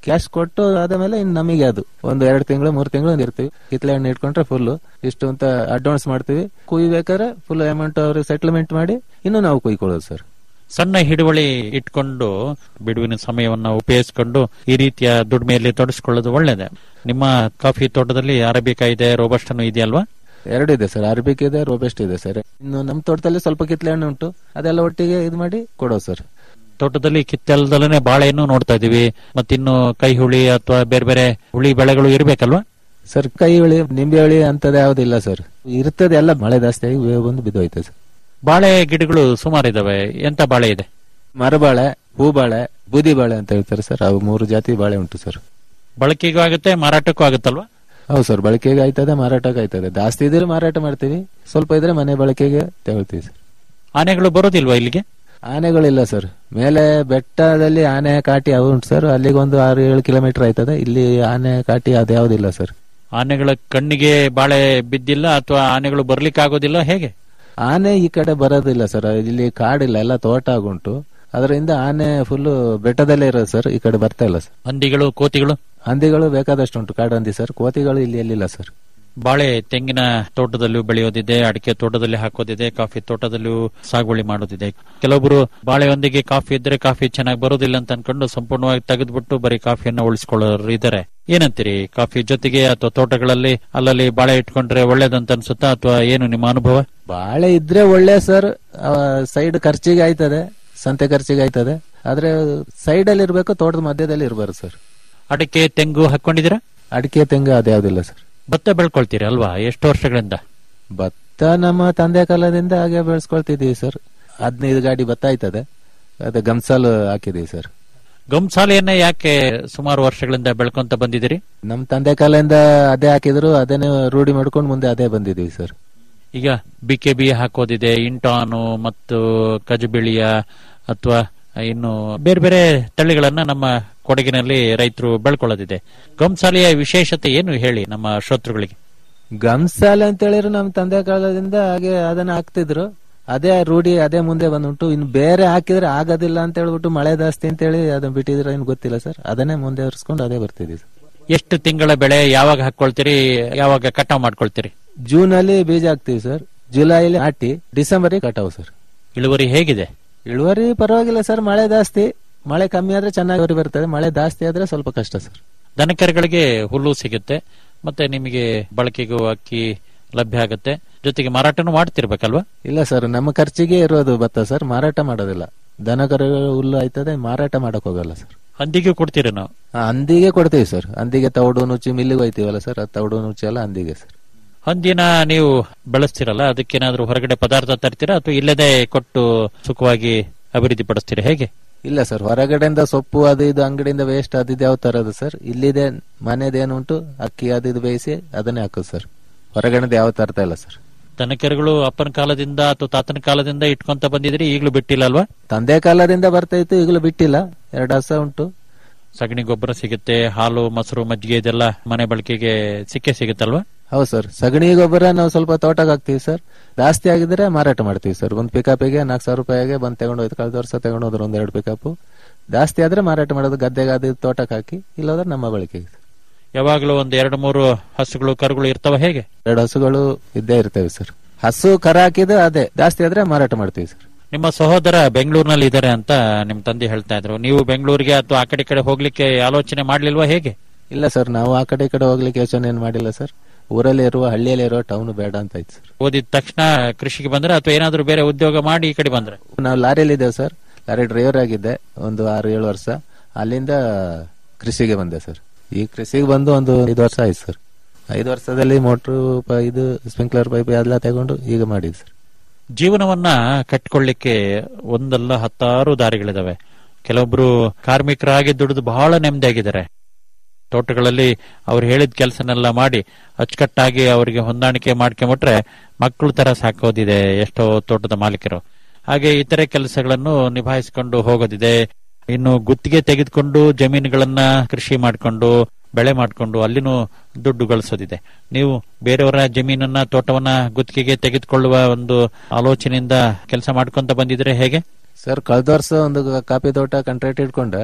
ಕ್ಯಾಶ್ ಕೊಟ್ಟು ಆದ್ಮೇಲೆ ಇನ್ನು ನಮಗೆ ಅದು ಒಂದು ಎರಡು ತಿಂಗಳು ಮೂರು ತಿಂಗಳು ಇರ್ತೀವಿ ಕಿತ್ಲೆ ಹಣ್ಣು ಇಟ್ಕೊಂಡ್ರೆ ಫುಲ್ ಇಷ್ಟು ಅಂತ ಅಡ್ವಾನ್ಸ್ ಮಾಡ್ತೀವಿ ಕುಯ್ಬೇಕಾದ್ರೆ ಫುಲ್ ಅಮೌಂಟ್ ಅವ್ರಿಗೆ ಸೆಟ್ಲ್ಮೆಂಟ್ ಮಾಡಿ ಇನ್ನು ನಾವು ಕುಯ್ಕೊಳ್ಳೋದು ಸರ್ ಸಣ್ಣ ಹಿಡುವಳಿ ಇಟ್ಕೊಂಡು ಬಿಡುವಿನ ಸಮಯವನ್ನ ಉಪಯೋಗಿಸಿಕೊಂಡು ಈ ರೀತಿಯ ದುಡಿಮೆಯಲ್ಲಿ ತೊಡಗಿಸಿಕೊಳ್ಳೋದು ಒಳ್ಳೇದೆ ನಿಮ್ಮ ಕಾಫಿ ತೋಟದಲ್ಲಿ ಅರಬಿಕಾ ಇದೆ ರೋಬಸ್ಟನು ಇದೆಯಲ್ವಾ ಎರಡು ಇದೆ ಸರ್ ಅರ್ಬಿಕ್ ಇದೆ ರೋಬೆಸ್ಟ್ ಇದೆ ಸರ್ ಇನ್ನು ನಮ್ಮ ತೋಟದಲ್ಲಿ ಸ್ವಲ್ಪ ಕಿತ್ಲೆ ಹಣ್ಣು ಉಂಟು ಅದೆಲ್ಲ ಒಟ್ಟಿಗೆ ಇದು ಮಾಡಿ ಕೊಡೋದು ಸರ್ ತೋಟದಲ್ಲಿ ಕಿತ್ತೆಲ್ದಲ್ಲೇ ಬಾಳೆಯನ್ನು ನೋಡ್ತಾ ಇದೀವಿ ಮತ್ತಿನ್ನು ಕೈ ಹುಳಿ ಅಥವಾ ಬೇರೆ ಬೇರೆ ಹುಳಿ ಬೆಳೆಗಳು ಇರ್ಬೇಕಲ್ವಾ ಸರ್ ಕೈ ಹುಳಿ ನಿಂಬೆ ಹುಳಿ ಅಂತದ್ ಯಾವ್ದಿಲ್ಲ ಸರ್ ಇರ್ತದೆ ಎಲ್ಲ ಮಳೆ ಜಾಸ್ತಿ ಆಗಿ ಬೇಗ ಬಂದು ಬಿದ್ದೋಯ್ತದೆ ಸರ್ ಬಾಳೆ ಗಿಡಗಳು ಸುಮಾರು ಇದಾವೆ ಎಂತ ಬಾಳೆ ಇದೆ ಮರಬಾಳೆ ಹೂಬಾಳೆ ಬೂದಿ ಬಾಳೆ ಅಂತ ಹೇಳ್ತಾರೆ ಸರ್ ಅವು ಮೂರು ಜಾತಿ ಬಾಳೆ ಉಂಟು ಸರ್ ಬಳಕೆಗೂ ಆಗುತ್ತೆ ಮಾರಾಟಕ್ಕೂ ಆಗುತ್ತಲ್ವಾ ಹೌದು ಸರ್ ಬಳಕೆಗೆ ಆಯ್ತದೆ ಮಾರಾಟಕ್ಕೆ ಆಯ್ತದೆ ಜಾಸ್ತಿ ಇದ್ರೆ ಮಾರಾಟ ಮಾಡ್ತೀವಿ ಸ್ವಲ್ಪ ಇದ್ರೆ ಮನೆ ಬಳಕೆಗೆ ತಗೊಳ್ತೀವಿ ಸರ್ ಆನೆಗಳು ಬರೋದಿಲ್ವಾ ಇಲ್ಲಿಗೆ ಆನೆಗಳಿಲ್ಲ ಸರ್ ಮೇಲೆ ಬೆಟ್ಟದಲ್ಲಿ ಆನೆ ಕಾಟಿ ಅವು ಉಂಟು ಸರ್ ಅಲ್ಲಿಗೆ ಒಂದು ಆರು ಏಳು ಕಿಲೋಮೀಟರ್ ಆಯ್ತದೆ ಇಲ್ಲಿ ಆನೆ ಕಾಟಿ ಅದು ಯಾವ್ದಿಲ್ಲ ಸರ್ ಆನೆಗಳ ಕಣ್ಣಿಗೆ ಬಾಳೆ ಬಿದ್ದಿಲ್ಲ ಅಥವಾ ಆನೆಗಳು ಬರ್ಲಿಕ್ಕೆ ಆಗೋದಿಲ್ಲ ಹೇಗೆ ಆನೆ ಈ ಕಡೆ ಬರೋದಿಲ್ಲ ಸರ್ ಇಲ್ಲಿ ಕಾಡಿಲ್ಲ ಎಲ್ಲ ತೋಟ ಆಗುಂಟು ಅದರಿಂದ ಆನೆ ಫುಲ್ ಬೆಟ್ಟದಲ್ಲೇ ಇರೋದು ಸರ್ ಈ ಕಡೆ ಬರ್ತಾ ಇಲ್ಲ ಸರ್ ಹಂದಿಗಳು ಕೋತಿಗಳು ಹಂದಿಗಳು ಬೇಕಾದಷ್ಟು ಉಂಟು ಕಾಡಂದಿ ಸರ್ ಕೋತಿಗಳು ಇಲ್ಲಿ ಎಲ್ಲಿಲ್ಲ ಸರ್ ಬಾಳೆ ತೆಂಗಿನ ತೋಟದಲ್ಲೂ ಬೆಳೆಯೋದಿದೆ ಅಡಿಕೆ ತೋಟದಲ್ಲಿ ಹಾಕೋದಿದೆ ಕಾಫಿ ತೋಟದಲ್ಲೂ ಸಾಗುವಳಿ ಮಾಡೋದಿದೆ ಕೆಲವೊಬ್ರು ಬಾಳೆಯೊಂದಿಗೆ ಕಾಫಿ ಇದ್ರೆ ಕಾಫಿ ಚೆನ್ನಾಗಿ ಬರೋದಿಲ್ಲ ಅಂತ ಅನ್ಕೊಂಡು ಸಂಪೂರ್ಣವಾಗಿ ತೆಗೆದ್ಬಿಟ್ಟು ಬರೀ ಕಾಫಿಯನ್ನ ಉಳಿಸ್ಕೊಳ್ಳೋರು ಇದ್ದಾರೆ ಏನಂತೀರಿ ಕಾಫಿ ಜೊತೆಗೆ ಅಥವಾ ತೋಟಗಳಲ್ಲಿ ಅಲ್ಲಲ್ಲಿ ಬಾಳೆ ಇಟ್ಕೊಂಡ್ರೆ ಒಳ್ಳೇದಂತ ಅನ್ಸುತ್ತಾ ಅಥವಾ ಏನು ನಿಮ್ಮ ಅನುಭವ ಬಾಳೆ ಇದ್ರೆ ಒಳ್ಳೆ ಸರ್ ಸೈಡ್ ಖರ್ಚಿಗೆ ಆಯ್ತದೆ ಸಂತೆ ಖರ್ಚಿಗೆ ಆಯ್ತದೆ ಆದ್ರೆ ಸೈಡ್ ಅಲ್ಲಿ ಇರ್ಬೇಕು ತೋಟದ ಮಧ್ಯದಲ್ಲಿ ಇರಬಾರ್ದು ಸರ್ ಅಡಿಕೆ ತೆಂಗು ಹಾಕೊಂಡಿದ್ದೀರಾ ಅಡಿಕೆ ತೆಂಗು ಅದ್ಯಾವ್ದಿಲ್ಲ ಸರ್ ಭತ್ತ ಬೆಳ್ಕೊಳ್ತೀರಿ ಅಲ್ವಾ ಎಷ್ಟು ವರ್ಷಗಳಿಂದ ಭತ್ತ ನಮ್ಮ ತಂದೆ ಕಾಲದಿಂದ ಹಾಗೆ ಬೆಳೆಸ್ಕೊಳ್ತಿದೀವಿ ಸರ್ ಹದಿನೈದು ಗಾಡಿ ಭತ್ತ ಆಯ್ತದೆ ಅದೇ ಗಮ್ಸಾಲು ಹಾಕಿದೀವಿ ಸರ್ ಗಂಸಾಲೆಯನ್ನ ಯಾಕೆ ಸುಮಾರು ವರ್ಷಗಳಿಂದ ಬೆಳ್ಕೊಂತ ಬಂದಿದ್ದೀರಿ ನಮ್ ತಂದೆ ಕಾಲದಿಂದ ಅದೇ ಹಾಕಿದ್ರು ಅದನ್ನೇ ರೂಢಿ ಮಾಡ್ಕೊಂಡು ಮುಂದೆ ಅದೇ ಬಂದಿದೀವಿ ಸರ್ ಈಗ ಬಿ ಕೆ ಬಿ ಹಾಕೋದಿದೆ ಇಂಟಾನು ಮತ್ತು ಕಜಬಿಳಿಯ ಅಥವಾ ಇನ್ನು ಬೇರೆ ಬೇರೆ ತಳಿಗಳನ್ನ ನಮ್ಮ ಕೊಡಗಿನಲ್ಲಿ ರೈತರು ಬೆಳ್ಕೊಳ್ಳೋದಿದೆ ಗಂಸಾಲೆಯ ವಿಶೇಷತೆ ಏನು ಹೇಳಿ ನಮ್ಮ ಶ್ರೋತೃಗಳಿಗೆ ಗಮ್ಸಾಲೆ ಅಂತ ಹೇಳಿದ್ರು ನಮ್ ತಂದೆ ಕಾಲದಿಂದ ಹಾಗೆ ಅದನ್ನ ಹಾಕ್ತಿದ್ರು ಅದೇ ರೂಢಿ ಅದೇ ಮುಂದೆ ಬಂದುಂಟು ಇನ್ನು ಬೇರೆ ಹಾಕಿದ್ರೆ ಆಗೋದಿಲ್ಲ ಅಂತ ಹೇಳ್ಬಿಟ್ಟು ಮಳೆ ಜಾಸ್ತಿ ಅಂತ ಹೇಳಿ ಅದನ್ನ ಬಿಟ್ಟಿದ್ರೆ ಏನ್ ಗೊತ್ತಿಲ್ಲ ಸರ್ ಅದನ್ನೇ ಮುಂದೆ ಹರಿಸ್ಕೊಂಡು ಅದೇ ಬರ್ತಿದ್ವಿ ಸರ್ ಎಷ್ಟು ತಿಂಗಳ ಬೆಳೆ ಯಾವಾಗ ಹಾಕೊಳ್ತೀರಿ ಯಾವಾಗ ಕಟಾವ್ ಮಾಡ್ಕೊಳ್ತೀರಿ ಜೂನ್ ಅಲ್ಲಿ ಬೀಜ ಹಾಕ್ತಿವಿ ಸರ್ ಜುಲೈಲಿ ನಾಟಿ ಡಿಸೆಂಬರ್ ಕಟಾವು ಸರ್ ಇಳುವರಿ ಹೇಗಿದೆ ಇಳುವರಿ ಪರವಾಗಿಲ್ಲ ಸರ್ ಮಳೆ ಜಾಸ್ತಿ ಮಳೆ ಕಮ್ಮಿ ಆದ್ರೆ ಚೆನ್ನಾಗಿ ಇಳುವರಿ ಬರ್ತದೆ ಮಳೆ ಜಾಸ್ತಿ ಆದ್ರೆ ಸ್ವಲ್ಪ ಕಷ್ಟ ಸರ್ ದನಕರುಗಳಿಗೆ ಹುಲ್ಲು ಸಿಗುತ್ತೆ ಮತ್ತೆ ನಿಮಗೆ ಬಳಕೆಗೂ ಅಕ್ಕಿ ಲಭ್ಯ ಆಗುತ್ತೆ ಜೊತೆಗೆ ಮಾರಾಟನೂ ಮಾಡ್ತಿರ್ಬೇಕಲ್ವಾ ಇಲ್ಲ ಸರ್ ನಮ್ಮ ಖರ್ಚಿಗೆ ಇರೋದು ಭತ್ತ ಸರ್ ಮಾರಾಟ ಮಾಡೋದಿಲ್ಲ ದನ ಕರುಗಳು ಹುಲ್ಲು ಆಯ್ತದೆ ಮಾರಾಟ ಮಾಡಕ್ ಹೋಗಲ್ಲ ಸರ್ ಹಂದಿಗೂ ಕೊಡ್ತೀರಿ ನಾವು ಆ, ಹಂದಿಗೆ ಕೊಡ್ತೀವಿ ಸರ್ ಹಂದಿಗೆ ತೌಡು ನುಚ್ಚಿ ಮಿಲ್ಲಿಗೆ ಹೋಯ್ತೀವಲ್ಲ ಸರ್ ಆ ತೌಡು ನುಚ್ಚಿ ಎಲ್ಲ ಹಂದಿಗೆ ಸರ್ ಹಂದಿನ ನೀವು ಬೆಳೆಸ್ತಿರಲ್ಲ ಅದಕ್ಕೇನಾದ್ರೂ ಹೊರಗಡೆ ಪದಾರ್ಥ ತರ್ತೀರಾ ಅಥವಾ ಇಲ್ಲದೆ ಕೊಟ್ಟು ಸುಖವಾಗಿ ಅಭಿವೃದ್ಧಿ ಪಡಿಸ್ತೀರಾ ಹೇಗೆ ಇಲ್ಲ ಸರ್ ಹೊರಗಡೆಯಿಂದ ಸೊಪ್ಪು ಅದು ಇದು ಅಂಗಡಿಯಿಂದ ವೇಸ್ಟ್ ಅದು ಇದು ಯಾವ ತರದು ಸರ್ ಇಲ್ಲಿದೆ ಮನೆದೇನು ಉಂಟು ಅಕ್ಕಿ ಅದು ಇದು ಬೇಯಿಸಿ ಅದನ್ನೇ ಹಾಕೋದು ಸರ್ ಹೊರಗಡೆಯಿಂದ ಯಾವ ತರ್ತಾ ಇಲ್ಲ ಸರ್ ದನಕರುಗಳು ಅಪ್ಪನ ಕಾಲದಿಂದ ಅಥವಾ ತಾತನ ಕಾಲದಿಂದ ಇಟ್ಕೊಂತ ಬಂದಿದ್ರಿ ಈಗಲೂ ಬಿಟ್ಟಿಲ್ಲ ಅಲ್ವಾ ತಂದೆ ಕಾಲದಿಂದ ಬರ್ತಾ ಇತ್ತು ಈಗಲೂ ಬಿಟ್ಟಿಲ್ಲ ಎರಡು ಹಸ ಉಂಟು ಸಗಣಿ ಗೊಬ್ಬರ ಸಿಗುತ್ತೆ ಹಾಲು ಮೊಸರು ಮಜ್ಜಿಗೆ ಇದೆಲ್ಲ ಮನೆ ಬಳಕೆಗೆ ಸಿಕ್ಕೇ ಸಿಗುತ್ತಲ್ವಾ ಹೌದು ಸರ್ ಸಗಣಿ ಗೊಬ್ಬರ ನಾವು ಸ್ವಲ್ಪ ತೋಟಕ್ಕೆ ಹಾಕ್ತಿವಿ ಸರ್ ಜಾಸ್ತಿ ಆಗಿದ್ರೆ ಮಾರಾಟ ಮಾಡ್ತೀವಿ ಸರ್ ಒಂದು ಪಿಕಪ್ಗೆ ನಾಲ್ಕು ಸಾವಿರ ರೂಪಾಯಿಗೆ ಬಂದು ತಗೊಂಡು ಹೋಯ್ತು ಕಳೆದ ವರ್ಷ ತಗೊಂಡು ಹೋದ್ರು ಒಂದ್ ಎರಡು ಪಿಕಪ್ ಜಾಸ್ತಿ ಆದ್ರೆ ಮಾರಾಟ ಮಾಡೋದು ಗದ್ದೆಗೆ ಅದು ಇದು ತೋಟಕ್ಕೆ ಹಾಕಿ ಇಲ್ಲದ್ರೆ ನಮ್ಮ ಬಳಕೆಗೆ ಯಾವಾಗಲೂ ಒಂದ್ ಎರಡು ಮೂರು ಹಸುಗಳು ಕರುಗಳು ಇರ್ತಾವ ಹೇಗೆ ಎರಡು ಹಸುಗಳು ಇದ್ದೇ ಇರ್ತೇವೆ ಸರ್ ಹಸು ಕರ ಹಾಕಿದ್ರೆ ಅದೇ ಜಾಸ್ತಿ ಆದ್ರೆ ಮಾರಾಟ ಮಾಡ್ತೀವಿ ಸರ್ ನಿಮ್ಮ ಸಹೋದರ ಬೆಂಗಳೂರಿನಲ್ಲಿ ಇದ್ದಾರೆ ಅಂತ ನಿಮ್ ತಂದೆ ಹೇಳ್ತಾ ಇದ್ರು ನೀವು ಬೆಂಗಳೂರಿಗೆ ಅಥವಾ ಆ ಕಡೆ ಈ ಕಡೆ ಹೋಗ್ಲಿಕ್ಕೆ ಆಲೋಚನೆ ಮಾಡ್ಲಿಲ್ವಾ ಹೇಗೆ ಇಲ್ಲ ಸರ್ ನಾವು ಆ ಕಡೆ ಈ ಕಡೆ ಹೋಗ್ಲಿಕ್ಕೆ ಯೋಚನೆ ಏನ್ ಮಾಡಿಲ್ಲ ಸರ್ ಊರಲ್ಲಿ ಇರುವ ಹಳ್ಳಿಯಲ್ಲಿ ಇರುವ ಟೌನ್ ಬೇಡ ಅಂತ ಆಯ್ತು ಸರ್ ಓದಿದ ತಕ್ಷಣ ಕೃಷಿಗೆ ಬಂದ್ರೆ ಅಥವಾ ಏನಾದ್ರೂ ಬೇರೆ ಉದ್ಯೋಗ ಮಾಡಿ ಈ ಕಡೆ ಬಂದ್ರೆ ನಾವು ಲಾರಿಯಲ್ಲಿ ಇದ್ದೇವೆ ಸರ್ ಲಾರಿ ಡ್ರೈವರ್ ಆಗಿದ್ದೆ ಒಂದು ಆರು ಏಳು ವರ್ಷ ಅಲ್ಲಿಂದ ಕೃಷಿಗೆ ಬಂದೆ ಸರ್ ಈ ಕೃಷಿಗೆ ಬಂದು ಒಂದು ಐದು ವರ್ಷ ಆಯ್ತು ಸರ್ ಐದು ವರ್ಷದಲ್ಲಿ ಮೋಟ್ರು ಪ- ಇದು ಸ್ಪ್ರಿಂಕ್ಲರ್ ಪೈಪ್ ಎಲ್ಲ ತಗೊಂಡು ಈಗ ಮಾಡಿದ್ವಿ ಸರ್ ಜೀವನವನ್ನ ಕಟ್ಕೊಳ್ಳಿಕ್ಕೆ ಒಂದಲ್ಲ ಹತ್ತಾರು ದಾರಿಗಳಿದಾವೆ ಕೆಲವೊಬ್ರು ಕಾರ್ಮಿಕರಾಗಿ ದುಡಿದು ಬಹಳ ನೆಮ್ಮದಿಯಾಗಿದ್ದಾರೆ ತೋಟಗಳಲ್ಲಿ ಅವ್ರು ಹೇಳಿದ ಕೆಲಸನೆಲ್ಲ ಮಾಡಿ ಅಚ್ಚುಕಟ್ಟಾಗಿ ಅವರಿಗೆ ಹೊಂದಾಣಿಕೆ ಮಾಡ್ಕೊಂಬಿಟ್ರೆ ಮಕ್ಕಳು ತರ ಸಾಕೋದಿದೆ ಎಷ್ಟೋ ತೋಟದ ಮಾಲೀಕರು ಹಾಗೆ ಇತರೆ ಕೆಲಸಗಳನ್ನು ನಿಭಾಯಿಸಿಕೊಂಡು ಹೋಗೋದಿದೆ ಇನ್ನು ಗುತ್ತಿಗೆ ತೆಗೆದುಕೊಂಡು ಜಮೀನುಗಳನ್ನ ಕೃಷಿ ಮಾಡಿಕೊಂಡು ಬೆಳೆ ಮಾಡಿಕೊಂಡು ಅಲ್ಲಿನೂ ದುಡ್ಡು ಗಳಿಸೋದಿದೆ ನೀವು ಬೇರೆಯವರ ಜಮೀನನ್ನ ತೋಟವನ್ನ ಗುತ್ತಿಗೆಗೆ ತೆಗೆದುಕೊಳ್ಳುವ ಒಂದು ಆಲೋಚನೆಯಿಂದ ಕೆಲಸ ಮಾಡ್ಕೊಂತ ಬಂದಿದ್ರೆ ಹೇಗೆ ಸರ್ ಕಳೆದ ವರ್ಷ ಒಂದು ಕಾಫಿ ತೋಟ ಕಾಂಟ್ರಾಕ್ಟ್ ಇಟ್ಕೊಂಡೆ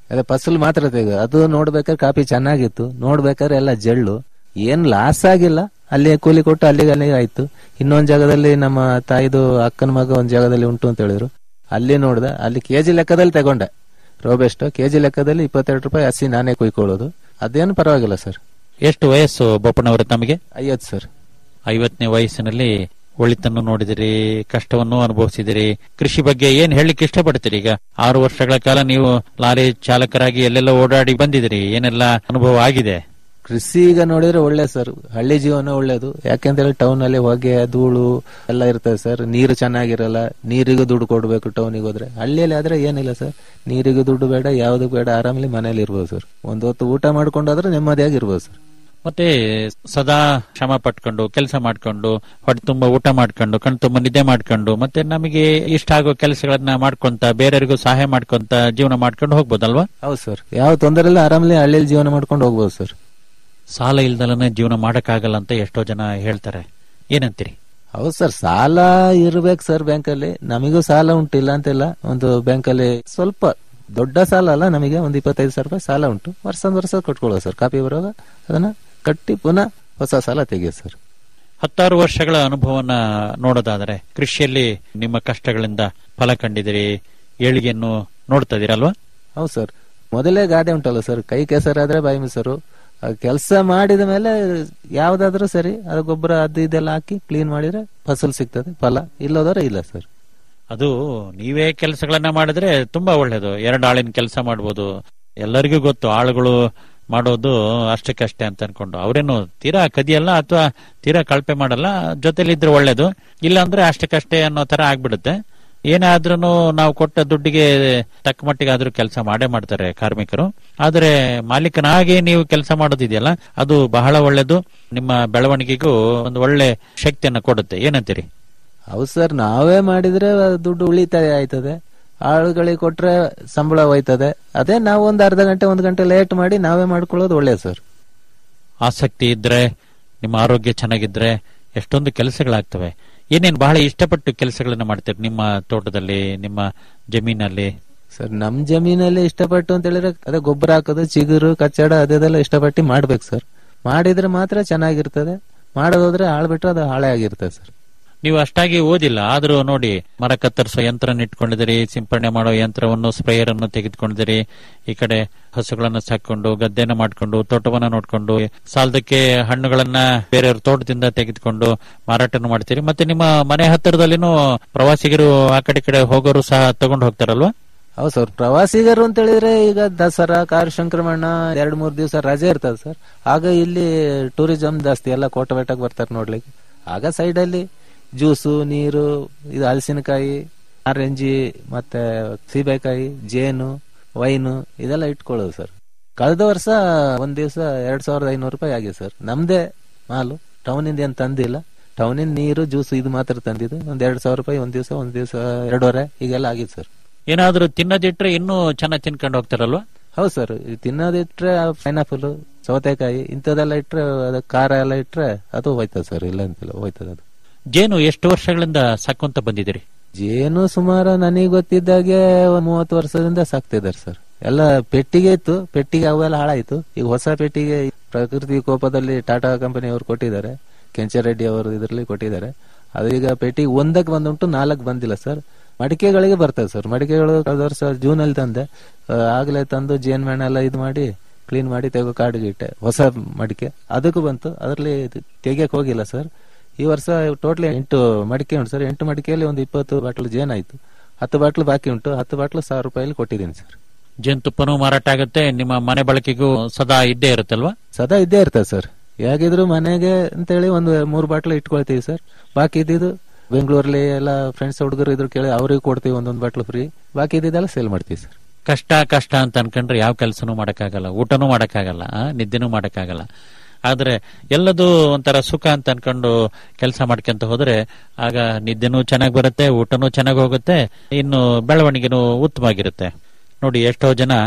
ಅದೇ ಫಸಲು ಮಾತ್ರ ತೆಗೆ ಅದು ನೋಡ್ಬೇಕಾದ್ರೆ ಕಾಫಿ ಚೆನ್ನಾಗಿತ್ತು ನೋಡ್ಬೇಕಾದ್ರೆ ಎಲ್ಲ ಜಳ್ಳು ಏನ್ ಲಾಸ್ ಆಗಿಲ್ಲ ಅಲ್ಲಿ ಕೂಲಿ ಕೊಟ್ಟು ಅಲ್ಲಿಗೆ ಅಲ್ಲಿಗೆ ಆಯ್ತು ಇನ್ನೊಂದ್ ಜಾಗದಲ್ಲಿ ನಮ್ಮ ತಾಯಿದು ಅಕ್ಕನ ಮಗ ಒಂದ್ ಜಾಗದಲ್ಲಿ ಉಂಟು ಅಂತ ಹೇಳಿದ್ರು ಅಲ್ಲಿ ನೋಡ್ದೆ ಅಲ್ಲಿ ಕೆಜಿ ಲೆಕ್ಕದಲ್ಲಿ ತಗೊಂಡೆ ರೋಬೆಸ್ಟ್ ಕೆಜಿ ಲೆಕ್ಕದಲ್ಲಿ ಇಪ್ಪತ್ತೆರಡು ರೂಪಾಯಿ ಹಸಿ ನಾನೇ ಕುಯ್ಕೊಳ್ಳೋದು ಅದೇನು ಪರವಾಗಿಲ್ಲ ಸರ್ ಎಷ್ಟು ವಯಸ್ಸು ಬೋಪಣ್ಣವರೇ ತಮಗೆ ಐವತ್ತು ಸರ್ ಐವತ್ತನೇ ವಯಸ್ಸಿನಲ್ಲಿ ಒಳಿತನ್ನು ನೋಡಿದಿರಿ ಕಷ್ಟವನ್ನು ಅನುಭವಿಸಿದಿರಿ ಕೃಷಿ ಬಗ್ಗೆ ಏನ್ ಹೇಳಲಿಕ್ಕೆ ಇಷ್ಟಪಡ್ತೀರಿ ಈಗ ಆರು ವರ್ಷಗಳ ಕಾಲ ನೀವು ಲಾರಿ ಚಾಲಕರಾಗಿ ಎಲ್ಲೆಲ್ಲ ಓಡಾಡಿ ಬಂದಿದಿರಿ ಏನೆಲ್ಲ ಅನುಭವ ಆಗಿದೆ ಕೃಷಿ ಈಗ ನೋಡಿದ್ರೆ ಒಳ್ಳೆ ಸರ್ ಹಳ್ಳಿ ಜೀವನ ಒಳ್ಳೇದು ಯಾಕೆಂದ್ರೆ ಟೌನ್ ಅಲ್ಲಿ ಹೊಗೆ ಧೂಳು ಎಲ್ಲ ಇರ್ತದೆ ಸರ್ ನೀರು ಚೆನ್ನಾಗಿರಲ್ಲ ನೀರಿಗೂ ದುಡ್ಡು ಕೊಡ್ಬೇಕು ಟೌನಿಗೆ ಹೋದ್ರೆ ಹಳ್ಳಿಯಲ್ಲಿ ಆದ್ರೆ ಏನಿಲ್ಲ ಸರ್ ನೀರಿಗೂ ದುಡ್ಡು ಬೇಡ ಯಾವ್ದು ಬೇಡ ಆರಾಮಲ್ಲಿ ಮನೇಲಿ ಇರ್ಬೋದು ಸರ್ ಒಂದ್ ಹೊತ್ತು ಊಟ ಮಾಡ್ಕೊಂಡಾದ್ರೆ ನೆಮ್ಮದಿಯಾಗಿ ಇರ್ಬೋದು ಸರ್ ಮತ್ತೆ ಸದಾ ಶ್ರಮ ಪಟ್ಕೊಂಡು ಕೆಲಸ ಮಾಡ್ಕೊಂಡು ಹೊಟ್ಟೆ ತುಂಬ ಊಟ ಮಾಡ್ಕೊಂಡು ಕಣ್ ತುಂಬ ನಿದ್ದೆ ಮಾಡ್ಕೊಂಡು ಮತ್ತೆ ನಮಗೆ ಇಷ್ಟ ಆಗೋ ಕೆಲಸಗಳನ್ನ ಮಾಡ್ಕೊಂತ ಬೇರೆಯವರಿಗೂ ಸಹಾಯ ಮಾಡ್ಕೊಂತ ಜೀವನ ಮಾಡ್ಕೊಂಡು ಹೋಗ್ಬೋದಲ್ವಾ ಹೌದು ಸರ್ ಯಾವ ತೊಂದರೆ ಇಲ್ಲ ಆರಾಮಲ್ಲಿ ಹಳ್ಳಿಯಲ್ಲಿ ಜೀವನ ಮಾಡ್ಕೊಂಡು ಹೋಗ್ಬೋದು ಸರ್ ಸಾಲ ಇಲ್ದಲನೆ ಜೀವನ ಮಾಡಕ್ಕಾಗಲ್ಲ ಅಂತ ಎಷ್ಟೋ ಜನ ಹೇಳ್ತಾರೆ ಏನಂತೀರಿ ಹೌದು ಸರ್ ಸಾಲ ಇರ್ಬೇಕು ಸರ್ ಬ್ಯಾಂಕಲ್ಲಿ ನಮಿಗೂ ಸಾಲ ಉಂಟು ಇಲ್ಲ ಅಂತಿಲ್ಲ ಒಂದು ಬ್ಯಾಂಕಲ್ಲಿ ಸ್ವಲ್ಪ ದೊಡ್ಡ ಸಾಲ ಅಲ್ಲ ನಮಗೆ ಒಂದು ಇಪ್ಪತ್ತೈದು ಸಾವಿರ ರೂಪಾಯಿ ಸಾಲ ಉಂಟು ವರ್ಷ ವರ್ಷ ಕೊಟ್ಕೊಳ್ಳೋದು ಸರ್ ಕಾಪಿ ಬರುವಾಗ ಅದನ್ನ ಕಟ್ಟಿ ಪುನಃ ಹೊಸ ಸಾಲ ತೆಗೆಯೋದು ಸರ್ ಹತ್ತಾರು ವರ್ಷಗಳ ಅನುಭವನ ನೋಡೋದಾದ್ರೆ ಕೃಷಿಯಲ್ಲಿ ನಿಮ್ಮ ಕಷ್ಟಗಳಿಂದ ಫಲ ಕಂಡಿದಿರಿ ಏಳಿಗೆಯನ್ನು ನೋಡ್ತಾ ಇದೀರಲ್ವಾ ಹೌದು ಸರ್ ಮೊದಲೇ ಗಾದೆ ಉಂಟಲ್ಲ ಸರ್ ಕೈ ಕೆಸರಾದ್ರೆ ಬಾಯಿ ಮೊಸರು ಕೆಲಸ ಮಾಡಿದ ಮೇಲೆ ಯಾವ್ದಾದ್ರೂ ಸರಿ ಅದು ಗೊಬ್ಬರ ಅದು ಇದೆಲ್ಲ ಹಾಕಿ ಕ್ಲೀನ್ ಮಾಡಿದ್ರೆ ಫಸಲ್ ಸಿಗ್ತದೆ ಫಲ ಇಲ್ಲೋದ್ರೆ ಇಲ್ಲ ಸರ್ ಅದು ನೀವೇ ಕೆಲಸಗಳನ್ನ ಮಾಡಿದ್ರೆ ತುಂಬಾ ಒಳ್ಳೇದು ಎರಡು ಆಳಿನ ಕೆಲಸ ಮಾಡ್ಬೋದು ಎಲ್ಲರಿಗೂ ಗೊತ್ತು ಆಳುಗಳು ಮಾಡೋದು ಅಷ್ಟಕ್ಕಷ್ಟೇ ಅಂತ ಅನ್ಕೊಂಡು ಅವ್ರೇನು ತೀರಾ ಕದಿಯಲ್ಲ ಅಥವಾ ತೀರಾ ಕಳಪೆ ಮಾಡಲ್ಲ ಜೊತೆಲಿದ್ರೆ ಒಳ್ಳೇದು ಇಲ್ಲ ಅಂದ್ರೆ ಅಷ್ಟಕ್ಕಷ್ಟೇ ಅನ್ನೋ ತರ ಆಗ್ಬಿಡುತ್ತೆ ಏನಾದ್ರೂ ನಾವು ಕೊಟ್ಟ ದುಡ್ಡಿಗೆ ತಕ್ಕ ಮಟ್ಟಿಗೆ ಆದ್ರೂ ಕೆಲಸ ಮಾಡೇ ಮಾಡ್ತಾರೆ ಕಾರ್ಮಿಕರು ಆದ್ರೆ ಮಾಲೀಕನಾಗಿ ನೀವು ಕೆಲಸ ಮಾಡೋದಿದೆಯಲ್ಲ ಅದು ಬಹಳ ಒಳ್ಳೇದು ನಿಮ್ಮ ಬೆಳವಣಿಗೆಗೂ ಒಂದು ಒಳ್ಳೆ ಶಕ್ತಿಯನ್ನ ಕೊಡುತ್ತೆ ಏನಂತೀರಿ ಹೌದು ಸರ್ ನಾವೇ ಮಾಡಿದ್ರೆ ದುಡ್ಡು ಉಳಿತಾಯ ಆಯ್ತದೆ ಆಳುಗಳಿಗೆ ಕೊಟ್ರೆ ಸಂಬಳ ಹೋಯ್ತದೆ ಅದೇ ನಾವು ಒಂದು ಅರ್ಧ ಗಂಟೆ ಒಂದು ಗಂಟೆ ಲೇಟ್ ಮಾಡಿ ನಾವೇ ಮಾಡ್ಕೊಳ್ಳೋದು ಒಳ್ಳೇದು ಸರ್ ಆಸಕ್ತಿ ಇದ್ರೆ ನಿಮ್ಮ ಆರೋಗ್ಯ ಚೆನ್ನಾಗಿದ್ರೆ ಎಷ್ಟೊಂದು ಕೆಲಸಗಳಾಗ್ತವೆ ಏನೇನು ಬಹಳ ಇಷ್ಟಪಟ್ಟು ಕೆಲಸಗಳನ್ನ ಮಾಡ್ತೀರಿ ನಿಮ್ಮ ತೋಟದಲ್ಲಿ ನಿಮ್ಮ ಜಮೀನಲ್ಲಿ ಸರ್ ನಮ್ ಜಮೀನಲ್ಲಿ ಇಷ್ಟಪಟ್ಟು ಅಂತ ಹೇಳಿದ್ರೆ ಅದೇ ಗೊಬ್ಬರ ಹಾಕೋದು ಚಿಗುರು ಕಚ್ಚಡ ಅದೆಲ್ಲ ಇಷ್ಟಪಟ್ಟು ಮಾಡ್ಬೇಕು ಸರ್ ಮಾಡಿದ್ರೆ ಮಾತ್ರ ಚೆನ್ನಾಗಿರ್ತದೆ ಮಾಡೋದಾದ್ರೆ ಹಾಳು ಬಿಟ್ರೆ ಅದು ಹಾಳೆ ಆಗಿರ್ತದೆ ಸರ್ ನೀವು ಅಷ್ಟಾಗಿ ಓದಿಲ್ಲ ಆದ್ರೂ ನೋಡಿ ಮರ ಕತ್ತರಿಸೋ ಯಂತ್ರ ಇಟ್ಕೊಂಡಿದ್ದೀರಿ ಸಿಂಪಡಣೆ ಮಾಡೋ ಯಂತ್ರವನ್ನು ಸ್ಪ್ರೇಯರ್ ಅನ್ನು ತೆಗೆದುಕೊಂಡಿದ್ದೀರಿ ಈ ಕಡೆ ಹಸುಗಳನ್ನ ಸಾಕೊಂಡು ಗದ್ದೆನ ಮಾಡ್ಕೊಂಡು ತೋಟವನ್ನ ನೋಡ್ಕೊಂಡು ಸಾಲದಕ್ಕೆ ಹಣ್ಣುಗಳನ್ನ ಬೇರೆಯವ್ರ ತೋಟದಿಂದ ತೆಗೆದುಕೊಂಡು ಮಾರಾಟನ ಮಾಡ್ತೀರಿ ಮತ್ತೆ ನಿಮ್ಮ ಮನೆ ಹತ್ತಿರದಲ್ಲಿನೂ ಪ್ರವಾಸಿಗರು ಆ ಕಡೆ ಈ ಕಡೆ ಹೋಗೋರು ಸಹ ತಗೊಂಡು ಹೋಗ್ತಾರಲ್ವಾ ಹೌದು ಸರ್ ಪ್ರವಾಸಿಗರು ಅಂತ ಹೇಳಿದ್ರೆ ಈಗ ದಸರಾ ಕಾರ ಸಂಕ್ರಮಣ ಎರಡ್ ಮೂರ್ ದಿವಸ ರಜೆ ಇರ್ತದೆ ಸರ್ ಆಗ ಇಲ್ಲಿ ಟೂರಿಸಂ ಜಾಸ್ತಿ ಎಲ್ಲ ಕೋಟ ಬೆಟ್ಟಕ್ಕೆ ಬರ್ತಾರೆ ನೋಡ್ಲಿಕ್ಕೆ ಆಗ ಸೈಡ್ ಅಲ್ಲಿ ಜ್ಯೂಸು ನೀರು ಇದು ಹಲಸಿನಕಾಯಿ ಆರೆಂಜಿ ಮತ್ತೆ ಸೀಬೆಕಾಯಿ ಜೇನು ವೈನು ಇದೆಲ್ಲ ಇಟ್ಕೊಳ್ಳೋದು ಸರ್ ಕಳೆದ ವರ್ಷ ಒಂದ್ ದಿವಸ ಎರಡ್ ಸಾವಿರದ ಐನೂರು ರೂಪಾಯಿ ಆಗಿದೆ ಸರ್ ನಮ್ದೇ ಮಾಲು ಟೌನಿಂದ ಏನ್ ತಂದಿಲ್ಲ ಟೌನಿನ ನೀರು ಜ್ಯೂಸ್ ಇದು ಮಾತ್ರ ತಂದಿದ್ದು ಒಂದ್ ಎರಡ್ ಸಾವಿರ ರೂಪಾಯಿ ಒಂದ್ ದಿವಸ ಒಂದ್ ದಿವಸ ಎರಡೂವರೆ ಹೀಗೆಲ್ಲ ಆಗಿದೆ ಸರ್ ಏನಾದ್ರೂ ತಿನ್ನದಿಟ್ರೆ ಇನ್ನೂ ಚೆನ್ನಾಗಿ ತಿನ್ಕೊಂಡು ಹೋಗ್ತಾರಲ್ವಾ ಹೌದು ಸರ್ ತಿನ್ನೋದಿಟ್ರೆ ಪೈನಾಪಲ್ ಸೌತೆಕಾಯಿ ಇಂಥದೆಲ್ಲ ಇಟ್ರೆ ಅದು ಖಾರ ಎಲ್ಲ ಇಟ್ರೆ ಅದು ಹೋಯ್ತದೆ ಸರ್ ಇಲ್ಲ ಅಂತಿಲ್ಲ ಹೋಯ್ತದೆ ಅದು ಜೇನು ಎಷ್ಟು ವರ್ಷಗಳಿಂದ ಸಾಕೊಂತ ಬಂದಿದ್ದೀರಿ ಜೇನು ಸುಮಾರು ನನಗೆ ಗೊತ್ತಿದ್ದಾಗೆ ಒಂದ್ ಮೂವತ್ತು ವರ್ಷದಿಂದ ಸಾಕ್ತಿದ್ದಾರೆ ಸರ್ ಎಲ್ಲ ಪೆಟ್ಟಿಗೆ ಇತ್ತು ಪೆಟ್ಟಿಗೆ ಅವೆಲ್ಲ ಹಾಳಾಯ್ತು ಈಗ ಹೊಸ ಪೆಟ್ಟಿಗೆ ಪ್ರಕೃತಿ ಕೋಪದಲ್ಲಿ ಟಾಟಾ ಕಂಪನಿ ಅವರು ಕೊಟ್ಟಿದ್ದಾರೆ ಕೆಂಚರೆಡ್ಡಿ ಅವರು ಇದರಲ್ಲಿ ಕೊಟ್ಟಿದ್ದಾರೆ ಅದು ಈಗ ಪೆಟ್ಟಿಗೆ ಒಂದಕ್ಕೆ ಬಂದುಂಟು ನಾಲ್ಕು ಬಂದಿಲ್ಲ ಸರ್ ಮಡಿಕೆಗಳಿಗೆ ಬರ್ತದೆ ಸರ್ ಮಡಿಕೆಗಳು ಕಳೆದ ವರ್ಷ ಜೂನ್ ಅಲ್ಲಿ ತಂದೆ ಆ, ಆಗ್ಲೇ ತಂದು ಜೇನ್ ಮೇಣ ಎಲ್ಲ ಇದು ಮಾಡಿ ಕ್ಲೀನ್ ಮಾಡಿ ತೆಗೋ ಕಾಡಿಗೆ ಇಟ್ಟೆ ಹೊಸ ಮಡಿಕೆ ಅದಕ್ಕೂ ಬಂತು ಅದರಲ್ಲಿ ತೆಗಿಯಕ್ ಹೋಗಿಲ್ಲ ಸರ್ ಈ ವರ್ಷ ಟೋಟಲಿ ಎಂಟು ಮಡಿಕೆ ಉಂಟು ಸರ್ ಎಂಟು ಮಡಿಕೆಯಲ್ಲಿ ಒಂದು ಇಪ್ಪತ್ತು ಬಾಟ್ಲು ಜೇನ್ ಆಯ್ತು ಹತ್ತು ಬಾಟ್ಲು ಬಾಕಿ ಉಂಟು ಹತ್ತು ಬಾಟ್ಲು ಸಾವಿರ ರೂಪಾಯಲ್ಲಿ ಕೊಟ್ಟಿದ್ದೀನಿ ಸರ್ ಜೇನುತುಪ್ಪನೂ ಮಾರಾಟ ಆಗುತ್ತೆ ನಿಮ್ಮ ಮನೆ ಬಳಕೆಗೂ ಸದಾ ಇದ್ದೇ ಇರುತ್ತಲ್ವಾ ಸದಾ ಇದ್ದೇ ಇರ್ತದೆ ಸರ್ ಹೇಗಿದ್ರು ಮನೆಗೆ ಅಂತೇಳಿ ಒಂದು ಮೂರು ಬಾಟ್ಲು ಇಟ್ಕೊಳ್ತೀವಿ ಸರ್ ಬಾಕಿ ಇದ್ದಿದ್ದು ಬೆಂಗಳೂರಲ್ಲಿ ಎಲ್ಲ ಫ್ರೆಂಡ್ಸ್ ಹುಡುಗರು ಇದ್ರು ಕೇಳಿ ಅವ್ರಿಗೆ ಕೊಡ್ತೀವಿ ಒಂದೊಂದು ಬಾಟ್ಲು ಫ್ರೀ ಬಾಕಿ ಇದ್ದಿದ್ದೆಲ್ಲ ಸೇಲ್ ಮಾಡ್ತೀವಿ ಸರ್ ಕಷ್ಟ ಕಷ್ಟ ಅಂತ ಅನ್ಕೊಂಡ್ರೆ ಯಾವ ಕೆಲಸನೂ ಮಾಡಕ್ಕಾಗಲ್ಲ ಊಟನೂ ಮಾಡಕ್ಕಾಗಲ್ಲ ಆ, ನಿದ್ದೆನೂ ಮಾಡಕ್ಕಾಗಲ್ಲ ಆದ್ರೆ ಎಲ್ಲದೂ ಒಂಥರ ಸುಖ ಅಂತ ಅನ್ಕೊಂಡು ಕೆಲಸ ಮಾಡ್ಕೊಂತ ಹೋದ್ರೆ ಆಗ ನಿದ್ದೆನೂ ಚೆನ್ನಾಗಿ ಬರುತ್ತೆ ಊಟನೂ ಚೆನ್ನಾಗಿ ಹೋಗುತ್ತೆ ಇನ್ನು ಬೆಳವಣಿಗೆನೂ ಉತ್ತಮವಾಗಿರುತ್ತೆ ನೋಡಿ ಎಷ್ಟೋ ಜನ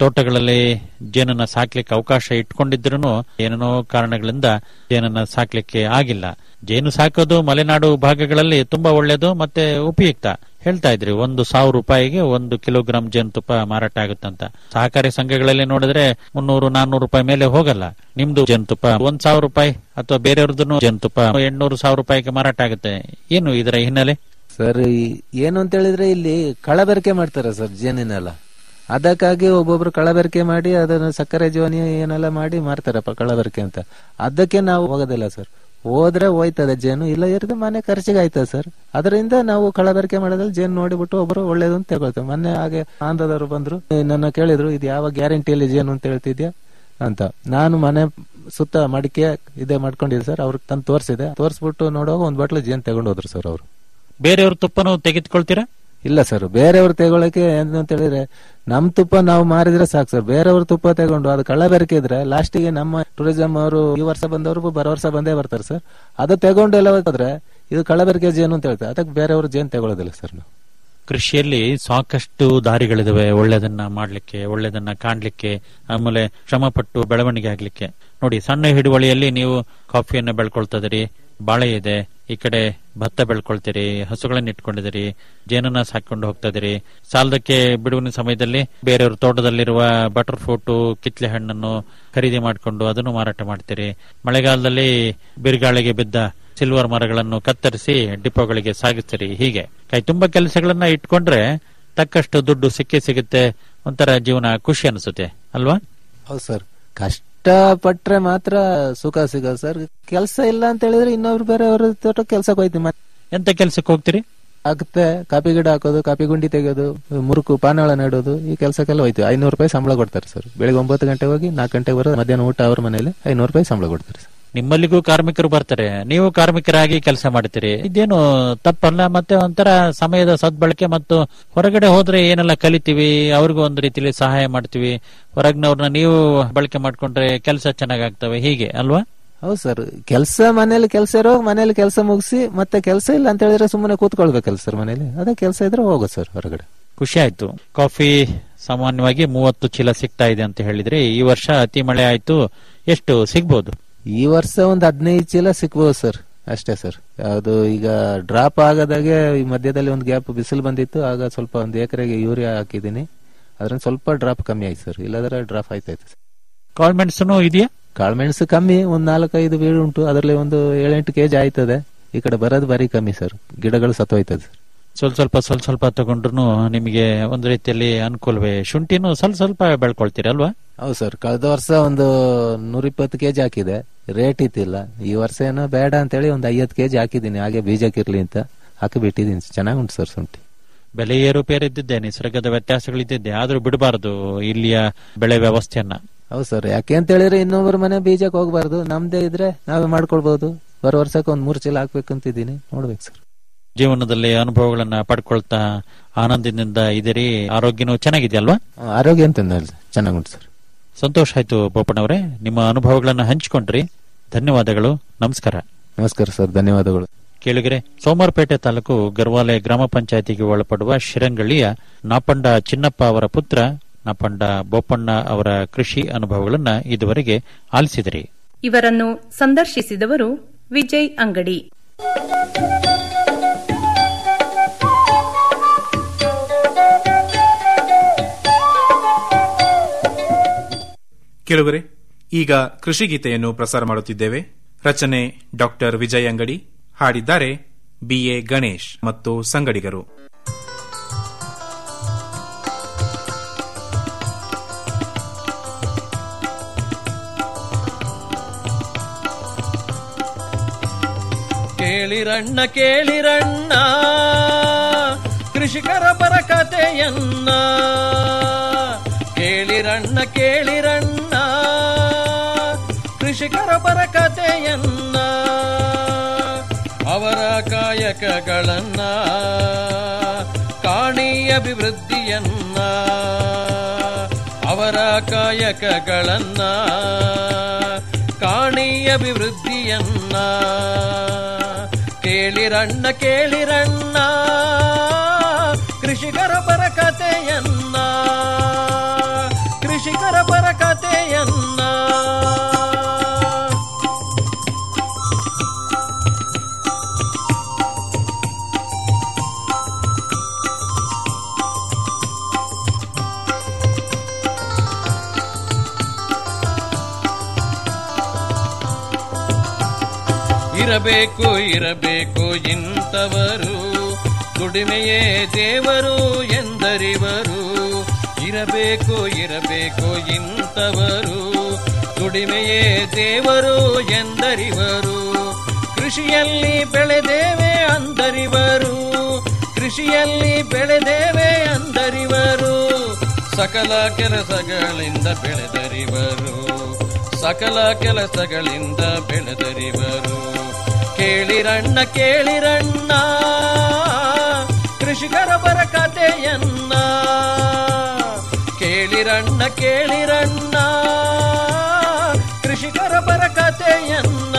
ತೋಟಗಳಲ್ಲಿ ಜೇನನ್ನ ಸಾಕ್ಲಿಕ್ಕೆ ಅವಕಾಶ ಇಟ್ಕೊಂಡಿದ್ರು ಏನೇನೋ ಕಾರಣಗಳಿಂದ ಜೇನನ್ನ ಸಾಕ್ಲಿಕ್ಕೆ ಆಗಿಲ್ಲ ಜೇನು ಸಾಕೋದು ಮಲೆನಾಡು ಭಾಗಗಳಲ್ಲಿ ತುಂಬಾ ಒಳ್ಳೇದು ಮತ್ತೆ ಉಪಯುಕ್ತ ಹೇಳ್ತಾ ಇದ್ರಿ ಒಂದು ಸಾವಿರ ರೂಪಾಯಿಗೆ ಒಂದು ಕಿಲೋಗ್ರಾಂ ಜೇನುತುಪ್ಪ ಮಾರಾಟ ಆಗುತ್ತಂತ ಸಹಕಾರಿ ಸಂಘಗಳಲ್ಲಿ ನೋಡಿದ್ರೆ ಮುನ್ನೂರು ನಾನ್ನೂರು ರೂಪಾಯಿ ಮೇಲೆ ಹೋಗಲ್ಲ ನಿಮ್ದು ಜೇನುತುಪ್ಪ ಒಂದ್ ಸಾವಿರ ರೂಪಾಯಿ ಅಥವಾ ಬೇರೆಯವ್ರದ್ದು ಜೇನುತುಪ್ಪ ಎಂಟ್ನೂರು ಸಾವಿರ ರೂಪಾಯಿಗೆ ಮಾರಾಟ ಆಗುತ್ತೆ ಏನು ಇದರ ಹಿನ್ನೆಲೆ ಸರ್ ಈ- ಏನು ಅಂತ ಹೇಳಿದ್ರೆ ಇಲ್ಲಿ ಕಳಬೆರಕೆ ಮಾಡ್ತಾರೆ ಸರ್ ಜೇನಿನೆಲ್ಲ ಅದಕ್ಕಾಗಿ ಒಬ್ಬೊಬ್ರು ಕಳಬೆರಕೆ ಮಾಡಿ ಅದನ್ನ ಸಕ್ಕರೆ ಜೋನಿ ಏನೆಲ್ಲ ಮಾಡಿ ಮಾರ್ತಾರಪ್ಪ ಕಳಬೆರಕೆ ಅಂತ ಅದಕ್ಕೆ ನಾವು ಹೋಗೋದಿಲ್ಲ ಸರ್ ಹೋದ್ರೆ ಹೋಯ್ತದೆ ಜೇನು ಇಲ್ಲ ಇರದೆ ಮನೆ ಖರ್ಚಿಗೆ ಆಯ್ತದೆ ಸರ್ ಅದರಿಂದ ನಾವು ಕಳಬೆರಕೆ ಮಾಡೋದ್ರಲ್ಲಿ ಜೇನು ನೋಡಿಬಿಟ್ಟು ಒಬ್ರು ಒಳ್ಳೇದು ಅಂತ ತಗೊಳ್ತೇವೆ ಮೊನ್ನೆ ಹಾಗೆ ಆಂಧ್ರದವರು ಬಂದ್ರು ನನ್ನ ಕೇಳಿದ್ರು ಇದು ಯಾವ ಗ್ಯಾರಂಟಿಯಲ್ಲಿ ಜೇನು ಅಂತ ಹೇಳ್ತಿದ್ಯಾ ಅಂತ ನಾನು ಮನೆ ಸುತ್ತ ಮಡಿಕೆ ಇದೇ ಮಾಡ್ಕೊಂಡಿದ್ದೆ ಸರ್ ಅವ್ರಿಗೆ ತಂದು ತೋರಿಸಿದೆ ತೋರಿಸ್ಬಿಟ್ಟು ನೋಡುವಾಗ ಒಂದ್ ಬಾಟ್ಲು ಜೇನು ತಗೊಂಡು ಹೋದ್ರು ಸರ್ ಅವರು ಬೇರೆಯವ್ರ ತುಪ್ಪನೂ ತೆಗೆದುಕೊಳ್ತೀರಾ ಇಲ್ಲ ಸರ್ ಬೇರೆಯವ್ರು ತಗೊಳಕ್ಕೆ ಏನು ಅಂತ ಹೇಳಿದ್ರೆ ನಮ್ ತುಪ್ಪ ನಾವು ಮಾರಿದ್ರೆ ಸಾಕು ಸರ್ ಬೇರೆಯವ್ರ ತುಪ್ಪ ತಗೊಂಡು ಅದು ಕಳ್ಳ ಬೆರಕೆ ಇದ್ರೆ ಲಾಸ್ಟಿಗೆ ನಮ್ಮ ಟೂರಿಸಂ ಅವರು ಈ ವರ್ಷ ಬಂದವರು ಬರೋ ವರ್ಷ ಬಂದೇ ಬರ್ತಾರೆ ಸರ್ ಅದು ತಗೊಂಡು ಎಲ್ಲ ಹೋದ್ರೆ ಇದು ಕಳ್ಳ ಬೆರಕೆ ಜೇನು ಅಂತ ಹೇಳ್ತಾರೆ ಅದಕ್ಕೆ ಬೇರೆಯವ್ರು ಜೇನು ತಗೊಳ್ಳೋದಿಲ್ಲ ಸರ್ ನಾವು ಕೃಷಿಯಲ್ಲಿ ಸಾಕಷ್ಟು ದಾರಿಗಳಿದಾವೆ ಒಳ್ಳೆದನ್ನ ಮಾಡ್ಲಿಕ್ಕೆ ಒಳ್ಳೆದನ್ನ ಕಾಣ್ಲಿಕ್ಕೆ ಆಮೇಲೆ ಶ್ರಮಪಟ್ಟು ಬೆಳವಣಿಗೆ ಆಗ್ಲಿಕ್ಕೆ ನೋಡಿ ಸಣ್ಣ ಹಿಡುವಳಿಯಲ್ಲಿ ನೀವು ಕಾಫಿಯನ್ನ ಬೆಳ್ಕೊಳ್ತಾ ಇದೀರಿ ಬಾಳೆ ಇದೆ ಈ ಕಡೆ ಭತ್ತ ಬೆಳ್ಕೊಳ್ತೀರಿ ಹಸುಗಳನ್ನ ಇಟ್ಕೊಂಡಿದ್ದೀರಿ ಜೇನನ್ನ ಸಾಕೊಂಡು ಹೋಗ್ತಾ ಇದೀರಿ ಸಾಲದಕ್ಕೆ ಬಿಡುವಿನ ಸಮಯದಲ್ಲಿ ಬೇರೆಯವ್ರ ತೋಟದಲ್ಲಿರುವ ಬಟರ್ ಫ್ರೂಟು ಕಿತ್ಲೆ ಹಣ್ಣನ್ನು ಖರೀದಿ ಮಾಡಿಕೊಂಡು ಅದನ್ನು ಮಾರಾಟ ಮಾಡ್ತೀರಿ ಮಳೆಗಾಲದಲ್ಲಿ ಬಿರುಗಾಳಿಗೆ ಬಿದ್ದ ಸಿಲ್ವರ್ ಮರಗಳನ್ನು ಕತ್ತರಿಸಿ ಡಿಪೋಗಳಿಗೆ ಸಾಗಿಸ್ತೀರಿ ಹೀಗೆ ಕೈ ತುಂಬಾ ಕೆಲಸಗಳನ್ನ ಇಟ್ಕೊಂಡ್ರೆ ತಕ್ಕಷ್ಟು ದುಡ್ಡು ಸಿಕ್ಕೇ ಸಿಗುತ್ತೆ ಒಂಥರ ಜೀವನ ಖುಷಿ ಅನಿಸುತ್ತೆ ಅಲ್ವಾ ಹೌದು ಸರ್ ಕಷ್ಟ ಪಟ್ರೆ ಮಾತ್ರ ಸುಖ ಸಿಗೋದು ಸರ್ ಕೆಲಸ ಇಲ್ಲ ಅಂತ ಹೇಳಿದ್ರೆ ಇನ್ನೊಬ್ರು ಬೇರೆಯವ್ರ ತೋಟ ಕೆಲ್ಸಕ್ಕೆ ಹೋಯ್ತೀನಿ ಮತ್ತೆ ಎಂತ ಕೆಲ್ಸಕ್ಕೆ ಹೋಗ್ತೀರಿ ಆಗುತ್ತೆ ಕಾಪಿ ಗಿಡ ಹಾಕೋದು ಕಾಪಿ ಗುಂಡಿ ತೆಗೆಯೋದು ಮುರುಕು ಪಾನಗಳ ನೆಡೋದು ಈ ಕೆಲಸಕ್ಕೆಲ್ಲ ಹೋಯ್ತು ಐನೂರು ರೂಪಾಯಿ ಸಂಬಳ ಕೊಡ್ತಾರೆ ಸರ್ ಬೆಳಿಗ್ಗೆ ಒಂಬತ್ತು ಗಂಟೆಗೆ ಹೋಗಿ ನಾಲ್ಕು ಗಂಟೆಗೆ ಬರೋದು ಮಧ್ಯಾಹ್ನ ಊಟ ಅವ್ರ ಮನೇಲಿ ಐನೂರು ರೂಪಾಯಿ ಸಂಬಳ ಕೊಡ್ತಾರೆ ಸರ್ ನಿಮ್ಮಲ್ಲಿಗೂ ಕಾರ್ಮಿಕರು ಬರ್ತಾರೆ ನೀವು ಕಾರ್ಮಿಕರಾಗಿ ಕೆಲಸ ಮಾಡ್ತೀರಿ ಇದೇನು ತಪ್ಪಲ್ಲ ಮತ್ತೆ ಒಂಥರ ಸಮಯದ ಸದ್ಬಳಕೆ ಮತ್ತು ಹೊರಗಡೆ ಹೋದ್ರೆ ಏನೆಲ್ಲ ಕಲಿತೀವಿ ಅವ್ರಿಗೂ ಒಂದು ರೀತಿಯಲ್ಲಿ ಸಹಾಯ ಮಾಡ್ತೀವಿ ಹೊರಗಿನವ್ರನ್ನ ನೀವು ಬಳಕೆ ಮಾಡ್ಕೊಂಡ್ರೆ ಕೆಲಸ ಚೆನ್ನಾಗಾಗ್ತವೆ ಹೀಗೆ ಅಲ್ವಾ ಹೌದು ಸರ್ ಕೆಲಸ ಮನೇಲಿ ಕೆಲಸ ಇರೋ ಮನೇಲಿ ಕೆಲಸ ಮುಗಿಸಿ ಮತ್ತೆ ಕೆಲಸ ಇಲ್ಲ ಅಂತ ಹೇಳಿದ್ರೆ ಸುಮ್ಮನೆ ಕೂತ್ಕೊಳ್ಬೇಕಲ್ಲ ಸರ್ ಮನೇಲಿ ಅದೇ ಕೆಲಸ ಇದ್ರೆ ಹೋಗೋದು ಸರ್ ಹೊರಗಡೆ ಖುಷಿ ಆಯ್ತು ಕಾಫಿ ಸಾಮಾನ್ಯವಾಗಿ ಮೂವತ್ತು ಚೀಲ ಸಿಗ್ತಾ ಇದೆ ಅಂತ ಹೇಳಿದ್ರೆ ಈ ವರ್ಷ ಅತಿ ಮಳೆ ಆಯ್ತು ಎಷ್ಟು ಸಿಗ್ಬೋದು ಈ ವರ್ಷ ಒಂದು ಹದಿನೈದು ಚೀಲ ಸಿಕ್ಬೋದು ಸರ್ ಅಷ್ಟೇ ಸರ್ ಅದು ಈಗ ಡ್ರಾಪ್ ಆಗದಾಗೆ ಈ ಮಧ್ಯದಲ್ಲಿ ಒಂದು ಗ್ಯಾಪ್ ಬಿಸಿಲು ಬಂದಿತ್ತು ಆಗ ಸ್ವಲ್ಪ ಒಂದು ಎಕರೆಗೆ ಯೂರಿಯಾ ಹಾಕಿದ್ದೀನಿ ಅದ್ರಿಂದ ಸ್ವಲ್ಪ ಡ್ರಾಪ್ ಕಮ್ಮಿ ಆಯ್ತು ಸರ್ ಇಲ್ಲದ್ರೆ ಡ್ರಾಪ್ ಆಯ್ತಾಯ್ತು ಕಾಳ್ಮೆಣಸು ಇದೆಯಾ ಕಾಳುಮೆಣಸು ಕಮ್ಮಿ ಒಂದ್ ನಾಲ್ಕೈದು ಬೀಳು ಉಂಟು ಅದರಲ್ಲಿ ಒಂದು ಏಳೆಂಟು ಕೆಜಿ ಆಯ್ತದೆ ಈ ಕಡೆ ಬರೋದು ಬರೀ ಕಮ್ಮಿ ಸರ್ ಗಿಡಗಳು ಸತ್ತೋಯ್ತದೆ ಸರ್ ಸ್ವಲ್ಪ ಸ್ವಲ್ಪ ಸ್ವಲ್ಪ ಸ್ವಲ್ಪ ತಗೊಂಡ್ರು ನಿಮಗೆ ಒಂದು ರೀತಿಯಲ್ಲಿ ಅನುಕೂಲವೇ ಶುಂಠಿನೂ ಸ್ವಲ್ಪ ಸ್ವಲ್ಪ ಬೆಳ್ಕೊಳ್ತೀರಲ್ವಾ ಹೌದು ಸರ್ ಕಳೆದ ವರ್ಷ ಒಂದು ನೂರಿಪ್ಪತ್ತು ಕೆಜಿ ಹಾಕಿದೆ ರೇಟ್ ಇತ್ತಿಲ್ಲ ಈ ವರ್ಷ ಏನೋ ಬೇಡ ಅಂತೇಳಿ ಒಂದು ಐವತ್ತು ಕೆಜಿ ಹಾಕಿದ್ದೀನಿ ಹಾಗೆ ಬೀಜಕ್ಕಿರ್ಲಿ ಅಂತ ಹಾಕಿ ಬಿಟ್ಟಿದ್ದೀನಿ ಚೆನ್ನಾಗಿ ಉಂಟು ಸರ್ ಶುಂಠಿ ಬೆಲೆ ಏರುಪೇರು ಇದ್ದಿದ್ದೆ ನಿಸರ್ಗದ ವ್ಯತ್ಯಾಸಗಳಿದ್ದಿದ್ದೆ ಆದ್ರೂ ಬಿಡಬಾರದು ಇಲ್ಲಿಯ ಬೆಳೆ ವ್ಯವಸ್ಥೆಯನ್ನ ಹೌದು ಸರ್ ಯಾಕೆ ಅಂತ ಹೇಳಿದ್ರೆ ಇನ್ನೊಬ್ಬರ ಮನೆ ಬೀಜಕ್ಕೆ ಹೋಗ್ಬಾರ್ದು ನಮ್ದೇ ಇದ್ರೆ ನಾವೇ ಮಾಡ್ಕೊಳ್ಬಹುದು ಬರೋ ವರ್ಷಕ್ಕೆ ಒಂದ್ ಮೂರು ಚೀಲ ಹಾಕ್ಬೇಕಂತಿದ್ದೀನಿ ನೋಡ್ಬೇಕು ಸರ್ ಜೀವನದಲ್ಲಿ ಅನುಭವಗಳನ್ನ ಪಡ್ಕೊಳ್ತಾ ಆನಂದದಿಂದ ಇದೀರಿ ಆರೋಗ್ಯನೂ ಚೆನ್ನಾಗಿದೆಯಲ್ವಾ ಆರೋಗ್ಯ ಅಂತ ಚೆನ್ನಾಗುಂಟು ಸರ್ ಸಂತೋಷ ಆಯ್ತು ಬೋಪಣ್ಣವರೇ ನಿಮ್ಮ ಅನುಭವಗಳನ್ನ ಹಂಚಿಕೊಂಡ್ರಿ ಧನ್ಯವಾದಗಳು ನಮಸ್ಕಾರ ನಮಸ್ಕಾರ ಸರ್ ಧನ್ಯವಾದಗಳು ಕೇಳಿಗರೆ ಸೋಮವಾರಪೇಟೆ ತಾಲೂಕು ಗರ್ವಾಲೆ ಗ್ರಾಮ ಪಂಚಾಯತಿಗೆ ಒಳಪಡುವ ಶಿರಂಗಳ್ಳಿಯ ನಾಪಂಡ ಚಿನ್ನಪ್ಪ ಅವರ ಪುತ್ರ ನಾಪಂಡ ಬೋಪಣ್ಣ ಅವರ ಕೃಷಿ ಅನುಭವಗಳನ್ನ ಇದುವರೆಗೆ ಆಲಿಸಿದಿರಿ ಇವರನ್ನು ಸಂದರ್ಶಿಸಿದವರು ವಿಜಯ್ ಅಂಗಡಿ ಕೆಲವರೆ ಈಗ ಕೃಷಿ ಗೀತೆಯನ್ನು ಪ್ರಸಾರ ಮಾಡುತ್ತಿದ್ದೇವೆ ರಚನೆ ಡಾಕ್ಟರ್ ವಿಜಯ್ ಅಂಗಡಿ ಹಾಡಿದ್ದಾರೆ ಬಿಎ ಗಣೇಶ್ ಮತ್ತು ಸಂಗಡಿಗರು ಕೇಳಿರಣ್ಣ ಕೇಳಿರಣ್ಣ ಕೃಷಿಕರ ಪರ ಕಥೆಯನ್ನ ಕೇಳಿರಣ್ಣ ಕೇಳಿರಣ್ಣ ಕೃಷಿಕರ ಪರ ಕಥೆಯನ್ನ ಅವರ ಕಾಯಕಗಳನ್ನ ಕಾಣಿ ಅಭಿವೃದ್ಧಿಯನ್ನ ಅವರ ಕಾಯಕಗಳನ್ನ ಕಾಣಿ ಅಭಿವೃದ್ಧಿಯನ್ನ ಕೇಳಿರಣ್ಣ ಕೇಳಿರಣ್ಣ ಕೃಷಿಕರ ಪರ ಕಥೆಯನ್ನ ಕೃಷಿಕರ ಪರ ಕಥೆಯನ್ನ ಇರಬೇಕು ಇರಬೇಕು ಇಂಥವರು ದುಡಿಮೆಯೇ ದೇವರು ಎಂದರಿವರು ಇರಬೇಕು ಇರಬೇಕು ಇಂಥವರು ದುಡಿಮೆಯೇ ದೇವರು ಎಂದರಿವರು ಕೃಷಿಯಲ್ಲಿ ಬೆಳೆದೇವೆ ಅಂದರಿವರು ಕೃಷಿಯಲ್ಲಿ ಬೆಳೆದೇವೆ ಅಂದರಿವರು ಸಕಲ ಕೆಲಸಗಳಿಂದ ಬೆಳೆದರಿವರು ಸಕಲ ಕೆಲಸಗಳಿಂದ ಬೆಳೆದರಿವರು ಕೇಳಿರಣ್ಣ ಕೇಳಿರಣ್ಣ ಕೃಷಿಕರ ಬರ ಕಥೆಯನ್ನ ಕೇಳಿರಣ್ಣ ಕೇಳಿರಣ್ಣ ಕೃಷಿಕರ ಬರ ಕಥೆಯನ್ನ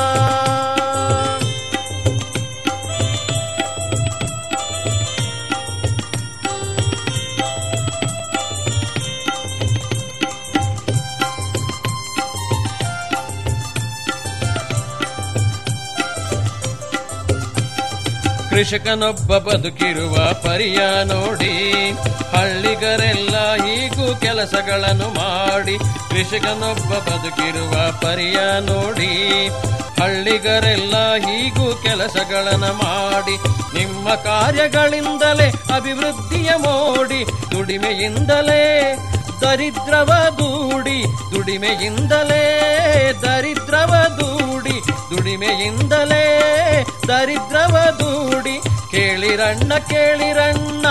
ಕೃಷಕನೊಬ್ಬ ಬದುಕಿರುವ ಪರಿಯ ನೋಡಿ ಹಳ್ಳಿಗರೆಲ್ಲ ಹೀಗೂ ಕೆಲಸಗಳನ್ನು ಮಾಡಿ ಕೃಷಕನೊಬ್ಬ ಬದುಕಿರುವ ಪರಿಯ ನೋಡಿ ಹಳ್ಳಿಗರೆಲ್ಲ ಹೀಗೂ ಕೆಲಸಗಳನ್ನು ಮಾಡಿ ನಿಮ್ಮ ಕಾರ್ಯಗಳಿಂದಲೇ ಅಭಿವೃದ್ಧಿಯ ಮೋಡಿ ದುಡಿಮೆಯಿಂದಲೇ ದರಿದ್ರವ ದೂಡಿ ದುಡಿಮೆಯಿಂದಲೇ ದರಿದ್ರವ ದೂಡಿ ದುಡಿಮೆಯಿಂದಲೇ ದರಿದ್ರವ ದೂಡಿ ಕೇಳಿರಣ್ಣ ಕೇಳಿರಣ್ಣ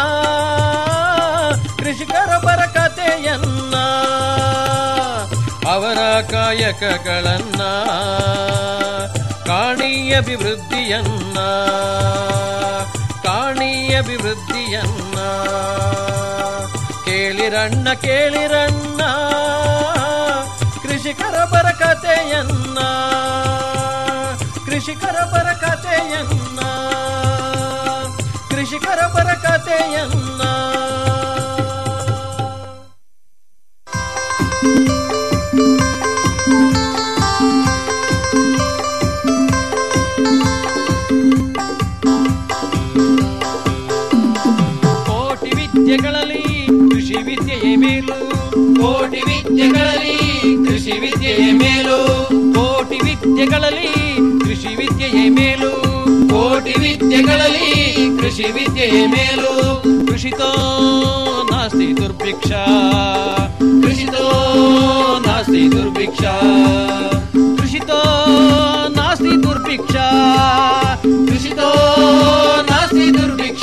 ಕೃಷಿಕರ ಬರ ಕಥೆಯನ್ನ ಅವರ ಕಾಯಕಗಳನ್ನ ಕಾಣಿ ಅಭಿವೃದ್ಧಿಯನ್ನ ಕಾಣಿ ಅಭಿವೃದ್ಧಿಯನ್ನ ಕೇಳಿರಣ್ಣ ಕೇಳಿರಣ್ಣ ಕೃಷಿಕರ ಬರ ಕಥೆಯನ್ನ ಕೃಷಿಕರ ಬರ ಕಥೆಯನ್ನ ಕೃಷಿಕರ ಬರ ಕಥೆಯನ್ನ ಕೋಟಿ ವಿದ್ಯೆಗಳಲ್ಲಿ ಕೃಷಿ ವಿದ್ಯೆಯೇ ಮೇಲು ಕೋಟಿ ವಿದ್ಯೆಗಳಲ್ಲಿ ಕೃಷಿ ವಿದ್ಯೆಯೇ ಮೇಲು ಕೋಟಿ ವಿದ್ಯೆಗಳಲ್ಲಿ ಕೃಷಿ ವಿದ್ಯೆಯೇ ಮೇಲು ಕೋಟಿ ವಿದ್ಯೆಗಳಲ್ಲಿ ಕೃಷಿ ವಿದ್ಯೆಯೇ ಮೇಲು ಕೃಷಿತೋ ನಾಸ್ತಿ ದುರ್ಭಿಕ್ಷ ಕೃಷಿತೋ ನಾಸ್ತಿ ದುರ್ಭಿಕ್ಷ ಕೃಷಿತೋ ನಾಸ್ತಿ ದುರ್ಭಿಕ್ಷ ಕೃಷಿತೋ ನಾಸ್ತಿ ದುರ್ಭಿಕ್ಷ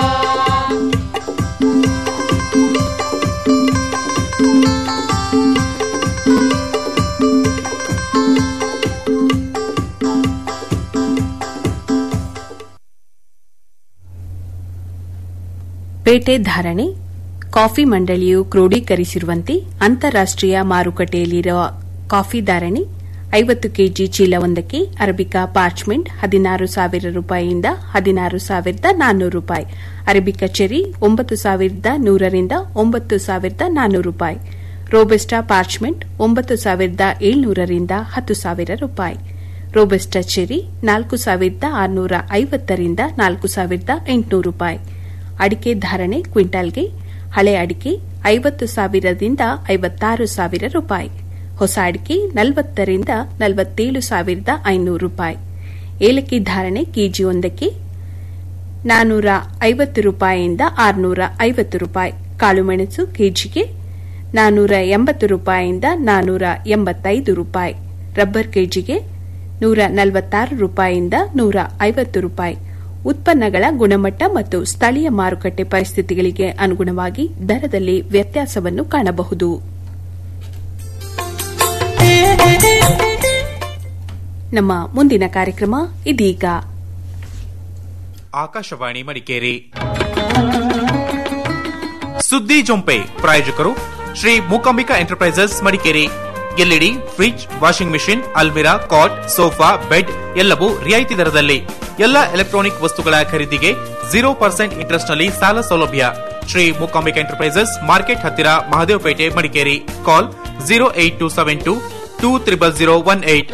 ಪೇಟೆ ಧಾರಣೆ ಕಾಫಿ ಮಂಡಳಿಯು ಕ್ರೋಢೀಕರಿಸಿರುವಂತೆ ಅಂತಾರಾಷ್ಟೀಯ ಮಾರುಕಟ್ಟೆಯಲ್ಲಿರುವ ಕಾಫಿ ಧಾರಣೆ ಐವತ್ತು ಕೆಜಿ ಚೀಲವೊಂದಕ್ಕೆ ಅರಬಿಕಾ ಪಾರ್ಚ್ಮೆಂಟ್ ಹದಿನಾರು ಸಾವಿರ ರೂಪಾಯಿಯಿಂದ ಹದಿನಾರು ಸಾವಿರದ ನಾನ್ನೂರು ರೂಪಾಯಿ ಅರಬಿಕಾ ಚೆರಿ ಒಂಬತ್ತು ಸಾವಿರದ ನೂರರಿಂದ ಒಂಬತ್ತು ಸಾವಿರದ ನಾನ್ನೂರು ರೂಪಾಯಿ ರೋಬೆಸ್ಟಾ ಪಾರ್ಚ್ಮೆಂಟ್ ಒಂಬತ್ತು ಸಾವಿರದ ಏಳ್ನೂರರಿಂದ ಹತ್ತು ಸಾವಿರ ರೂಪಾಯಿ ರೋಬೆಸ್ಟಾ ಚೆರಿ ನಾಲ್ಕು ಸಾವಿರದ ಆರುನೂರ ಐವತ್ತರಿಂದ ನಾಲ್ಕು ಸಾವಿರದ ಎಂಟುನೂರು ರೂಪಾಯಿ ಅಡಿಕೆ ಧಾರಣೆ ಕ್ವಿಂಟಾಲ್ಗೆ ಹಳೆ ಅಡಿಕೆ ಐವತ್ತು ಸಾವಿರದಿಂದ ಐವತ್ತಾರು ಸಾವಿರ ರೂಪಾಯಿ ಹೊಸ ಅಡಿಕೆ ನಲವತ್ತರಿಂದ ನಲವತ್ತೇಳು ಸಾವಿರದ ಐನೂರು ರೂಪಾಯಿ ಏಲಕ್ಕಿ ಧಾರಣೆ ಕೆಜಿ ಒಂದಕ್ಕೆ ನಾನೂರ ಐವತ್ತು ರೂಪಾಯಿಯಿಂದ ಆರುನೂರ ಐವತ್ತು ರೂಪಾಯಿ ಕಾಳುಮೆಣಸು ಕೆಜಿಗೆ ನಾನೂರ ಎಂಬತ್ತು ರೂಪಾಯಿಯಿಂದ ನಾನೂರ ಎಂಬತ್ತೈದು ರೂಪಾಯಿ ರಬ್ಬರ್ ಕೆಜಿಗೆ ನೂರ ನಲವತ್ತಾರು ರೂಪಾಯಿಯಿಂದ ನೂರ ಐವತ್ತು ರೂಪಾಯಿ ಉತ್ಪನ್ನಗಳ ಗುಣಮಟ್ಟ ಮತ್ತು ಸ್ಥಳೀಯ ಮಾರುಕಟ್ಟೆ ಪರಿಸ್ಥಿತಿಗಳಿಗೆ ಅನುಗುಣವಾಗಿ ದರದಲ್ಲಿ ವ್ಯತ್ಯಾಸವನ್ನು ಕಾಣಬಹುದು ನಮ್ಮ ಮುಂದಿನ ಕಾರ್ಯಕ್ರಮ ಇದೀಗ ಆಕಾಶವಾಣಿ ಮಡಿಕೇರಿ ಸುದ್ದಿ ಜೊಂಪೆ ಪ್ರಾಯೋಜಕರು Shri Mookambika enterprises Madikeri LED fridge washing machine ಅಲ್ಮಿರಾ ಕಾಟ್ ಸೋಫಾ ಬೆಡ್ ಎಲ್ಲವೂ ರಿಯಾಯಿತಿ ದರದಲ್ಲಿ ಎಲ್ಲ ಎಲೆಕ್ಟ್ರಾನಿಕ್ ವಸ್ತುಗಳ ಖರೀದಿಗೆ ಜೀರೋ ಪರ್ಸೆಂಟ್ ಇಂಟ್ರೆಸ್ಟ್ ನಲ್ಲಿ ಸಾಲ ಸೌಲಭ್ಯ ಶ್ರೀ ಮೂಕಾಂಬಿಕಾ ಎಂಟರ್ಪ್ರೈಸಸ್ ಮಾರ್ಕೆಟ್ ಹತ್ತಿರ Mahadevapet Madikeri call zero eight two seven two two triple zero one eight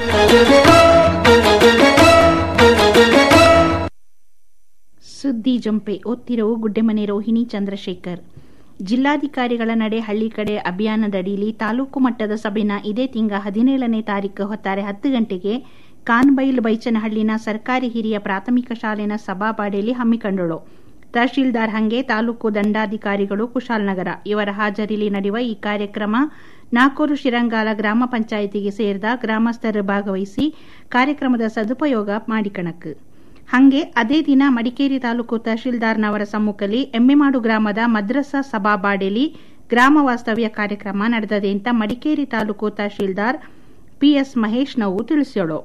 ಸುದ್ದಿ ಜಂಪೆ ಓದ್ತಿರೋ ಗುಡ್ಡೆಮನೆ ರೋಹಿಣಿ ಚಂದ್ರಶೇಖರ್ ಜಿಲ್ಲಾಧಿಕಾರಿಗಳ ನಡೆ ಹಳ್ಳಿ ಕಡೆ ಅಭಿಯಾನದಡಿಯಲ್ಲಿ ತಾಲೂಕು ಮಟ್ಟದ ಸಭೆನ ಇದೇ ತಿಂಗ ಹದಿನೇಳನೇ ತಾರೀಕು ಹೊತ್ತಾರೆ ಹತ್ತು ಗಂಟೆಗೆ ಕಾನ್ಬೈಲ್ ಬೈಚನಹಳ್ಳಿನ ಸರ್ಕಾರಿ ಹಿರಿಯ ಪ್ರಾಥಮಿಕ ಶಾಲೆನ ಸಭಾಪಾಡಿಯಲ್ಲಿ ಹಮ್ಮಿಕೊಂಡಳು ತಹಶೀಲ್ದಾರ್ ಹಂಗೆ ತಾಲೂಕು ದಂಡಾಧಿಕಾರಿಗಳು ಕುಶಾಲನಗರ ಇವರ ಹಾಜರಿಲಿ ನಡೆಯುವ ಈ ಕಾರ್ಯಕ್ರಮ ನಾಕೋರು ಶಿರಂಗಾಲ ಗ್ರಾಮ ಪಂಚಾಯಿತಿಗೆ ಸೇರಿದ ಗ್ರಾಮಸ್ಥರು ಭಾಗವಹಿಸಿ ಕಾರ್ಯಕ್ರಮದ ಸದುಪಯೋಗ ಮಾಡಿಕಣಕ್ ಹಂಗೆ ಅದೇ ದಿನ ಮಡಿಕೇರಿ ತಾಲೂಕು ತಹಶೀಲ್ದಾರ್ನವರ ಸಮ್ಮುಖದಲ್ಲಿ ಎಮ್ಮೆಮಾಡು ಗ್ರಾಮದ ಮದ್ರಸಾ ಸಭಾಬಾಡೆಲಿ ಗ್ರಾಮ ವಾಸ್ತವ್ಯ ಕಾರ್ಯಕ್ರಮ ನಡೆದದೆ ಅಂತ ಮಡಿಕೇರಿ ತಾಲೂಕು ತಹಶೀಲ್ದಾರ್ ಪಿಎಸ್ ಮಹೇಶ್ ನಾವು ತಿಳಿಸ್ಯೋಳು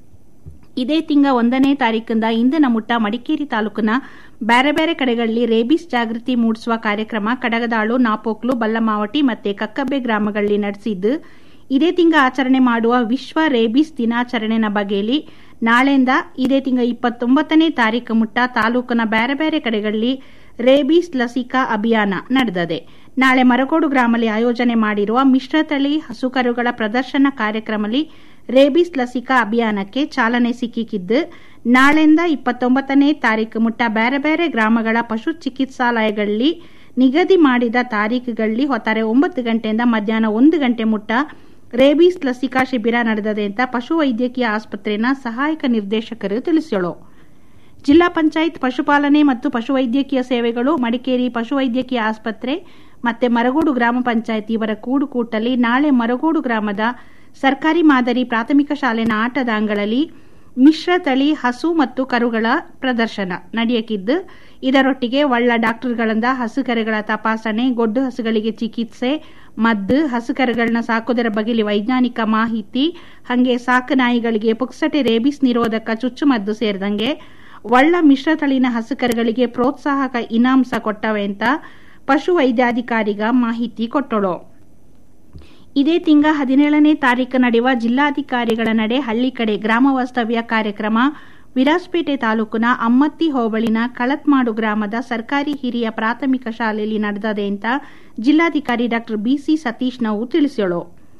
ಇದೇ ತಿಂಗ ಒಂದನೇ ತಾರೀಕಿಂದ ಇಂದಿನ ಮುಟ್ಟ ಮಡಿಕೇರಿ ತಾಲೂಕಿನ ಬೇರೆ ಬೇರೆ ಕಡೆಗಳಲ್ಲಿ ರೇಬಿಸ್ ಜಾಗೃತಿ ಮೂಡಿಸುವ ಕಾರ್ಯಕ್ರಮ ಕಡಗದಾಳು ನಾಪೋಕ್ಲು ಬಲ್ಲಮಾವಟಿ ಮತ್ತೆ ಕಕ್ಕಬ್ಬೆ ಗ್ರಾಮಗಳಲ್ಲಿ ನಡೆಸಿದ್ದು ಇದೇ ತಿಂಗ ಆಚರಣೆ ಮಾಡುವ ವಿಶ್ವ ರೇಬಿಸ್ ದಿನಾಚರಣೆನ ಬಗೆಯಲ್ಲಿ ನಾಳೆಯಿಂದ ಇದೇ ತಿಂಗ ಇಪ್ಪತ್ತೊಂಬತ್ತನೇ ತಾರೀಕು ಮುಟ್ಟ ತಾಲೂಕಿನ ಬೇರೆ ಬೇರೆ ಕಡೆಗಳಲ್ಲಿ ರೇಬೀಸ್ ಲಸಿಕಾ ಅಭಿಯಾನ ನಡೆದದೆ ನಾಳೆ ಮರಗೋಡು ಗ್ರಾಮದಲ್ಲಿ ಆಯೋಜನೆ ಮಾಡಿರುವ ಮಿಶ್ರತಳಿ ಹಸುಕರುಗಳ ಪ್ರದರ್ಶನ ಕಾರ್ಯಕ್ರಮದಲ್ಲಿ ರೇಬೀಸ್ ಲಸಿಕಾ ಅಭಿಯಾನಕ್ಕೆ ಚಾಲನೆ ಸಿಕ್ಕಿದ್ದು ನಾಳೆಯಿಂದ ಇಪ್ಪತ್ತೊಂಬತ್ತನೇ ತಾರೀಕು ಮುಟ್ಟ ಬೇರೆ ಬೇರೆ ಗ್ರಾಮಗಳ ಪಶು ಚಿಕಿತ್ಸಾಲಯಗಳಲ್ಲಿ ನಿಗದಿ ಮಾಡಿದ ತಾರೀಖುಗಳಲ್ಲಿ ಹೊತ್ತಾರೆ ಒಂಬತ್ತು ಗಂಟೆಯಿಂದ ಮಧ್ಯಾಹ್ನ ಒಂದು ಗಂಟೆ ಮುಟ್ಟ ರೇಬೀಸ್ ಲಸಿಕಾ ಶಿಬಿರ ನಡೆದದೆ ಅಂತ ಪಶು ವೈದ್ಯಕೀಯ ಆಸ್ಪತ್ರೆನ ಸಹಾಯಕ ನಿರ್ದೇಶಕರು ತಿಳಿಸಿದರು ಜಿಲ್ಲಾ ಪಂಚಾಯತ್ ಪಶುಪಾಲನೆ ಮತ್ತು ಪಶುವೈದ್ಯಕೀಯ ಸೇವೆಗಳು ಮಡಿಕೇರಿ ಪಶುವೈದ್ಯಕೀಯ ಆಸ್ಪತ್ರೆ ಮತ್ತೆ ಮರಗೋಡು ಗ್ರಾಮ ಪಂಚಾಯತ್ ಇವರ ಕೂಡುಕೂಟಲ್ಲಿ ನಾಳೆ ಮರಗೋಡು ಗ್ರಾಮದ ಸರ್ಕಾರಿ ಮಾದರಿ ಪ್ರಾಥಮಿಕ ಶಾಲೆನ ಆಟದ ಅಂಗಳಲ್ಲಿ ಮಿಶ್ರ ತಳಿ ಹಸು ಮತ್ತು ಕರುಗಳ ಪ್ರದರ್ಶನ ನಡೆಯಕಿದ್ದು ಇದರೊಟ್ಟಿಗೆ ಒಳ್ಳ ಡಾಕ್ಟರ್ಗಳಿಂದ ಹಸುಕರುಗಳ ತಪಾಸಣೆ ಗೊಡ್ಡು ಹಸುಗಳಿಗೆ ಚಿಕಿತ್ಸೆ ಮದ್ದು ಹಸುಕರುಗಳನ್ನ ಸಾಕೋದರ ಬಗೆಲಿ ವೈಜ್ಞಾನಿಕ ಮಾಹಿತಿ ಹಂಗೆ ಸಾಕು ನಾಯಿಗಳಿಗೆ ಪುಕ್ಸಟೆ ರೇಬಿಸ್ ನಿರೋಧಕ ಚುಚ್ಚುಮದ್ದು ಸೇರಿದಂಗೆ ಒಳ್ಳ ಮಿಶ್ರತಳಿನ ಹಸುಕರುಗಳಿಗೆ ಪ್ರೋತ್ಸಾಹಕ ಇನಾಂಸ ಕೊಟ್ಟವೆ ಅಂತ ಪಶು ವೈದ್ಯಾಧಿಕಾರಿಗ ಮಾಹಿತಿ ಕೊಟ್ಟಳು ಇದೇ ತಿಂಗ ಹದಿನೇಳನೇ ತಾರೀಕು ನಡೆಯುವ ಜಿಲ್ಲಾಧಿಕಾರಿಗಳ ನಡೆ ಹಳ್ಳಿ ಕಡೆ ಗ್ರಾಮ ವಾಸ್ತವ್ಯ ಕಾರ್ಯಕ್ರಮ ವಿರಾಜಪೇಟೆ ತಾಲೂಕಿನ ಅಮ್ಮತ್ತಿ ಹೋಬಳಿನ ಕಳತ್ಮಾಡು ಗ್ರಾಮದ ಸರ್ಕಾರಿ ಹಿರಿಯ ಪ್ರಾಥಮಿಕ ಶಾಲೆಯಲ್ಲಿ ನಡೆದದೆ ಅಂತ ಜಿಲ್ಲಾಧಿಕಾರಿ ಡಾ ಬಿಸಿ ಸತೀಶ್ ನಾವು ತಿಳಿಸಿದರು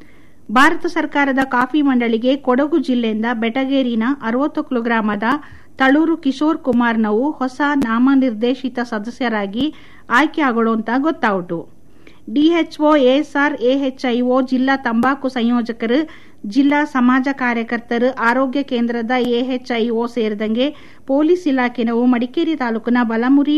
ಭಾರತ ಸರ್ಕಾರದ ಕಾಫಿ ಮಂಡಳಿಗೆ ಕೊಡಗು ಜಿಲ್ಲೆಯಿಂದ ಬೆಟಗೇರಿನ ಅರವತ್ತೊಕ್ಲು ಗ್ರಾಮದ ತಳೂರು ಕಿಶೋರ್ ಕುಮಾರ್ ನಾವು ಹೊಸ ನಾಮನಿರ್ದೇಶಿತ ಸದಸ್ಯರಾಗಿ ಆಯ್ಕೆಯಾಗಳು ಅಂತ ಗೊತ್ತಾಯಿತು ಡಿಎಚ್ಒ ಎಎಸ್ಆರ್ ಎಎಚ್ಐಒ ಜಿಲ್ಲಾ ತಂಬಾಕು ಸಂಯೋಜಕರು ಜಿಲ್ಲಾ ಸಮಾಜ ಕಾರ್ಯಕರ್ತರು ಆರೋಗ್ಯ ಕೇಂದ್ರದ ಎಎಚ್ಐಒ ಸೇರಿದಂಗೆ ಪೊಲೀಸ್ ಇಲಾಖೆನವು ಮಡಿಕೇರಿ ತಾಲೂಕಿನ ಬಲಮುರಿ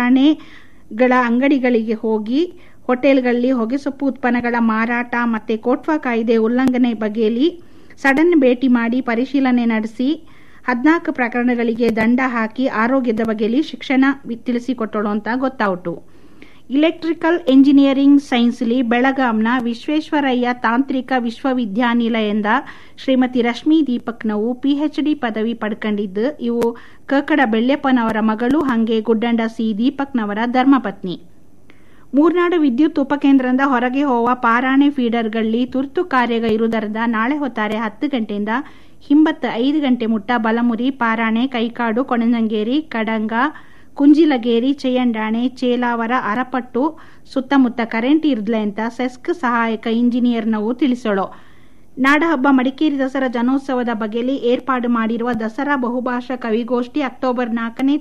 ಪಾರಾಣೆಗಳ ಅಂಗಡಿಗಳಿಗೆ ಹೋಗಿ ಹೋಟೆಲ್ಗಳಲ್ಲಿ ಹೊಗೆಸೊಪ್ಪು ಉತ್ಪನ್ನಗಳ ಮಾರಾಟ ಮತ್ತೆ ಕೋಟ್ವಾ ಕಾಯ್ದೆ ಉಲ್ಲಂಘನೆ ಬಗೆಯಲ್ಲಿ ಸಡನ್ ಭೇಟಿ ಮಾಡಿ ಪರಿಶೀಲನೆ ನಡೆಸಿ ಹದಿನಾಲ್ಕು ಪ್ರಕರಣಗಳಿಗೆ ದಂಡ ಹಾಕಿ ಆರೋಗ್ಯದ ಬಗೆಯಲ್ಲಿ ಶಿಕ್ಷಣ ತಿಳಿಸಿಕೊಟ್ಟಳು ಅಂತ ಗೊತ್ತಾಯಿತು ಇಲೆಕ್ಟ್ರಿಕಲ್ ಎಂಜಿನಿಯರಿಂಗ್ ಸೈನ್ಸ್ಲಿ ಬೆಳಗಾಂನ ವಿಶ್ವೇಶ್ವರಯ್ಯ ತಾಂತ್ರಿಕ ವಿಶ್ವವಿದ್ಯಾನಿಲಯದಿಂದ ಶ್ರೀಮತಿ ರಶ್ಮಿ ದೀಪಕ್ನವು ಪಿಎಚ್ಡಿ ಪದವಿ ಪಡ್ಕೊಂಡಿದ್ದು ಇವು ಕಕ್ಕಡ ಬೆಳ್ಳೆಪ್ಪನವರ ಮಗಳು ಹಂಗೆ ಗುಡ್ಡಂಡ ಸಿ ದೀಪಕ್ನವರ ಧರ್ಮಪತ್ನಿ ಮೂರ್ನಾಡು ವಿದ್ಯುತ್ ಉಪಕೇಂದ್ರದಿಂದ ಹೊರಗೆ ಹೋಗುವ ಪಾರಾಣೆ ಫೀಡರ್ಗಳಲ್ಲಿ ತುರ್ತು ಕಾರ್ಯಗ ಇರುವುದರಿಂದ ನಾಳೆ ಹೊತ್ತಾರೆ ಹತ್ತು ಗಂಟೆಯಿಂದ ಹಿಂಬತ್ತು ಐದು ಗಂಟೆ ಮುಟ್ಟ ಬಲಮುರಿ ಪಾರಾಣೆ ಕೈಕಾಡು ಕೊಣನಂಗೇರಿ ಕಡಂಗ ಕುಂಜಿಲಗೇರಿ ಚೇಯಂಡಾಣೆ ಚೇಲಾವರ ಅರಪಟ್ಟು ಸುತ್ತಮುತ್ತ ಕರೆಂಟ್ ಇರ್ಲೆ ಅಂತ ಸೆಸ್ಕ್ ಸಹಾಯಕ ಇಂಜಿನಿಯರ್ ನಾವು ತಿಳಿಸೋಳು ನಾಡಹಬ್ಬ ಮಡಿಕೇರಿ ದಸರಾ ಜನೋತ್ಸವದ ಬಗೆಯಲ್ಲಿ ಏರ್ಪಾಡು ಮಾಡಿರುವ ದಸರಾ ಬಹುಭಾಷಾ ಕವಿಗೋಷ್ಠಿ ಅಕ್ಟೋಬರ್ ನಾಲ್ಕನೇ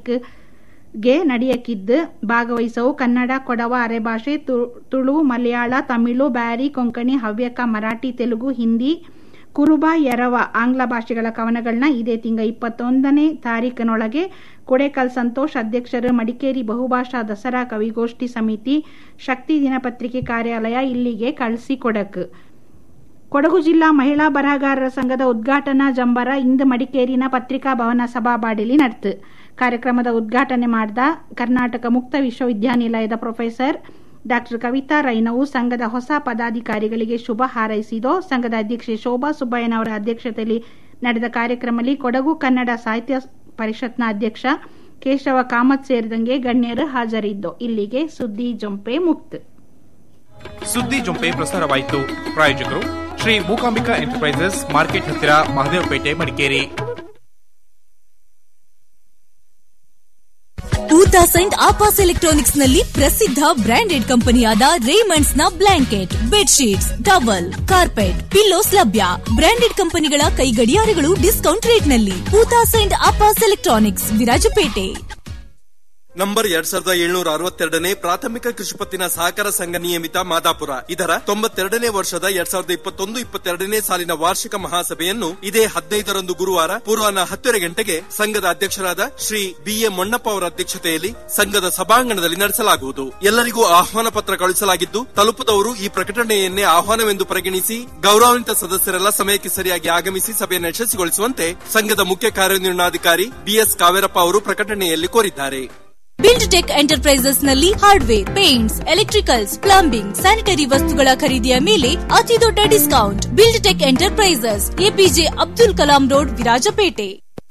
ತಾರೀಖುಗೆ ನಡೆಯಕಿದ್ದು ಭಾಗವಹಿಸವು ಕನ್ನಡ ಕೊಡವ ಅರೆಭಾಷೆ ತುಳು ಮಲಯಾಳ ತಮಿಳು ಬ್ಯಾರಿ ಕೊಂಕಣಿ ಹವ್ಯಕ ಮರಾಠಿ ತೆಲುಗು ಹಿಂದಿ ಕುರುಬ ಎರವ ಆಂಗ್ಲ ಭಾಷೆಗಳ ಕವನಗಳನ್ನ ಇದೇ ತಿಂಗ ಇಪ್ಪತ್ತೊಂದನೇ ತಾರೀಕಿನೊಳಗೆ ಕೊಡೇಕಲ್ ಸಂತೋಷ್ ಅಧ್ಯಕ್ಷರು ಮಡಿಕೇರಿ ಬಹುಭಾಷಾ ದಸರಾ ಕವಿಗೋಷ್ಠಿ ಸಮಿತಿ ಶಕ್ತಿ ದಿನಪತ್ರಿಕೆ ಕಾರ್ಯಾಲಯ ಇಲ್ಲಿಗೆ ಕಳಿಸಿಕೊಡಕ್ ಕೊಡಗು ಜಿಲ್ಲಾ ಮಹಿಳಾ ಬರಹಗಾರರ ಸಂಘದ ಉದ್ಘಾಟನಾ ಜಂಬರ ಇಂದು ಮಡಿಕೇರಿನ ಪತ್ರಿಕಾ ಭವನ ಸಭಾಬಾಡಿಲಿ ನಡೆತು ಕಾರ್ಯಕ್ರಮದ ಉದ್ಘಾಟನೆ ಮಾಡಿದ ಕರ್ನಾಟಕ ಮುಕ್ತ ವಿಶ್ವವಿದ್ಯಾನಿಲಯದ ಪ್ರೊಫೆಸರ್ ಡಾ ಕವಿತಾ ರೈನವು ಸಂಘದ ಹೊಸ ಪದಾಧಿಕಾರಿಗಳಿಗೆ ಶುಭ ಹಾರೈಸಿದೋ ಸಂಘದ ಅಧ್ಯಕ್ಷೆ ಶೋಭಾ ಸುಬ್ಬಯ್ಯನವರ ಅಧ್ಯಕ್ಷತೆಯಲ್ಲಿ ನಡೆದ ಕಾರ್ಯಕ್ರಮದಲ್ಲಿ ಕೊಡಗು ಕನ್ನಡ ಸಾಹಿತ್ಯ ಪರಿಷತ್ನ ಅಧ್ಯಕ್ಷ ಕೇಶವ ಕಾಮತ್ ಸೇರಿದಂಗೆ ಗಣ್ಯರು ಹಾಜರಿದ್ದು ಇಲ್ಲಿಗೆ ಸುದ್ದಿ ಜೊಂಪೆ ಮುಕ್ತ ಸುದ್ದಿ ಜೊಂಪೆ ಪ್ರಸಾರವಾಯಿತು ಪ್ರಾಯೋಜಕರು ಶ್ರೀ ಮೂಕಾಂಬಿಕಾ ಎಂಟರ್ಪ್ರೈಸಸ್ ಮಾರ್ಕೆಟ್ ಹತ್ತಿರ ಮಹದೇವಪೇಟೆ ಮಡಿಕೇರಿ ಟೂ ತೌಸಂಡ್ ಆಪಾಸ್ ಎಲೆಕ್ಟ್ರಾನಿಕ್ಸ್ ನಲ್ಲಿ ಪ್ರಸಿದ್ಧ ಬ್ರಾಂಡೆಡ್ ಕಂಪನಿಯಾದ ರೇಮಂಡ್ಸ್ ನ blanket bedsheets towel carpet pillows ಲಭ್ಯ ಬ್ರಾಂಡೆಡ್ ಕಂಪನಿಗಳ ಕೈ ಗಡಿಯಾರಗಳು ಡಿಸ್ಕೌಂಟ್ ರೇಟ್ ನಲ್ಲಿ ಟೂ ತೌಸಂಡ್ ಆಪಾಸ್ ಎಲೆಕ್ಟ್ರಾನಿಕ್ಸ್ ವಿರಾಜಪೇಟೆ ನಂಬರ್ ಎರಡ್ ಸಾವಿರದ ಏಳ್ನೂರ ಅರವತ್ತೆರಡನೇ ಪ್ರಾಥಮಿಕ ಕೃಷಿ ಪತ್ತಿನ ಸಹಕಾರ ಸಂಘ ನಿಯಮಿತ ಮಾದಾಪುರ ಇದರ ತೊಂಬತ್ತೆರಡನೇ ವರ್ಷದ ಎರಡ್ ಸಾವಿರದ ಇಪ್ಪತ್ತೊಂದು ಇಪ್ಪತ್ತೆರಡನೇ ಸಾಲಿನ ವಾರ್ಷಿಕ ಮಹಾಸಭೆಯನ್ನು ಇದೇ ಹದಿನೈದರಂದು ಗುರುವಾರ ಪೂರ್ವಾಹ್ನ ಹತ್ತುವರೆ ಗಂಟೆಗೆ ಸಂಘದ ಅಧ್ಯಕ್ಷರಾದ ಶ್ರೀ ಬಿ ಎ ಮೊಣ್ಣಪ್ಪ ಅವರ ಅಧ್ಯಕ್ಷತೆಯಲ್ಲಿ ಸಂಘದ ಸಭಾಂಗಣದಲ್ಲಿ ನಡೆಸಲಾಗುವುದು ಎಲ್ಲರಿಗೂ ಆಹ್ವಾನ ಪತ್ರ ಕಳುಹಿಸಲಾಗಿದ್ದು ತಲುಪದವರು ಈ ಪ್ರಕಟಣೆಯನ್ನೇ ಆಹ್ವಾನವೆಂದು ಪರಿಗಣಿಸಿ ಗೌರವಾನ್ವಿತ ಸದಸ್ಯರೆಲ್ಲ ಸಮಯಕ್ಕೆ ಸರಿಯಾಗಿ ಆಗಮಿಸಿ ಸಭೆಯನ್ನು ಯಶಸ್ವಿಗೊಳಿಸುವಂತೆ ಸಂಘದ ಮುಖ್ಯ ಕಾರ್ಯನಿರ್ವಹಣಾಧಿಕಾರಿ ಬಿಎಸ್ ಕಾವೇರಪ್ಪ ಅವರು ಪ್ರಕಟಣೆಯಲ್ಲಿ ಕೋರಿದ್ದಾರೆ ಬಿಲ್ಡ್ ಟೆಕ್ ಎಂಟರ್ಪ್ರೈಸಸ್ ನಲ್ಲಿ hardware paints electricals plumbing sanitary ವಸ್ತುಗಳ ಖರೀದಿಯ ಮೇಲೆ ಅತಿ ದೊಡ್ಡ discount build tech enterprises APJ Abdul Kalam road Virajpet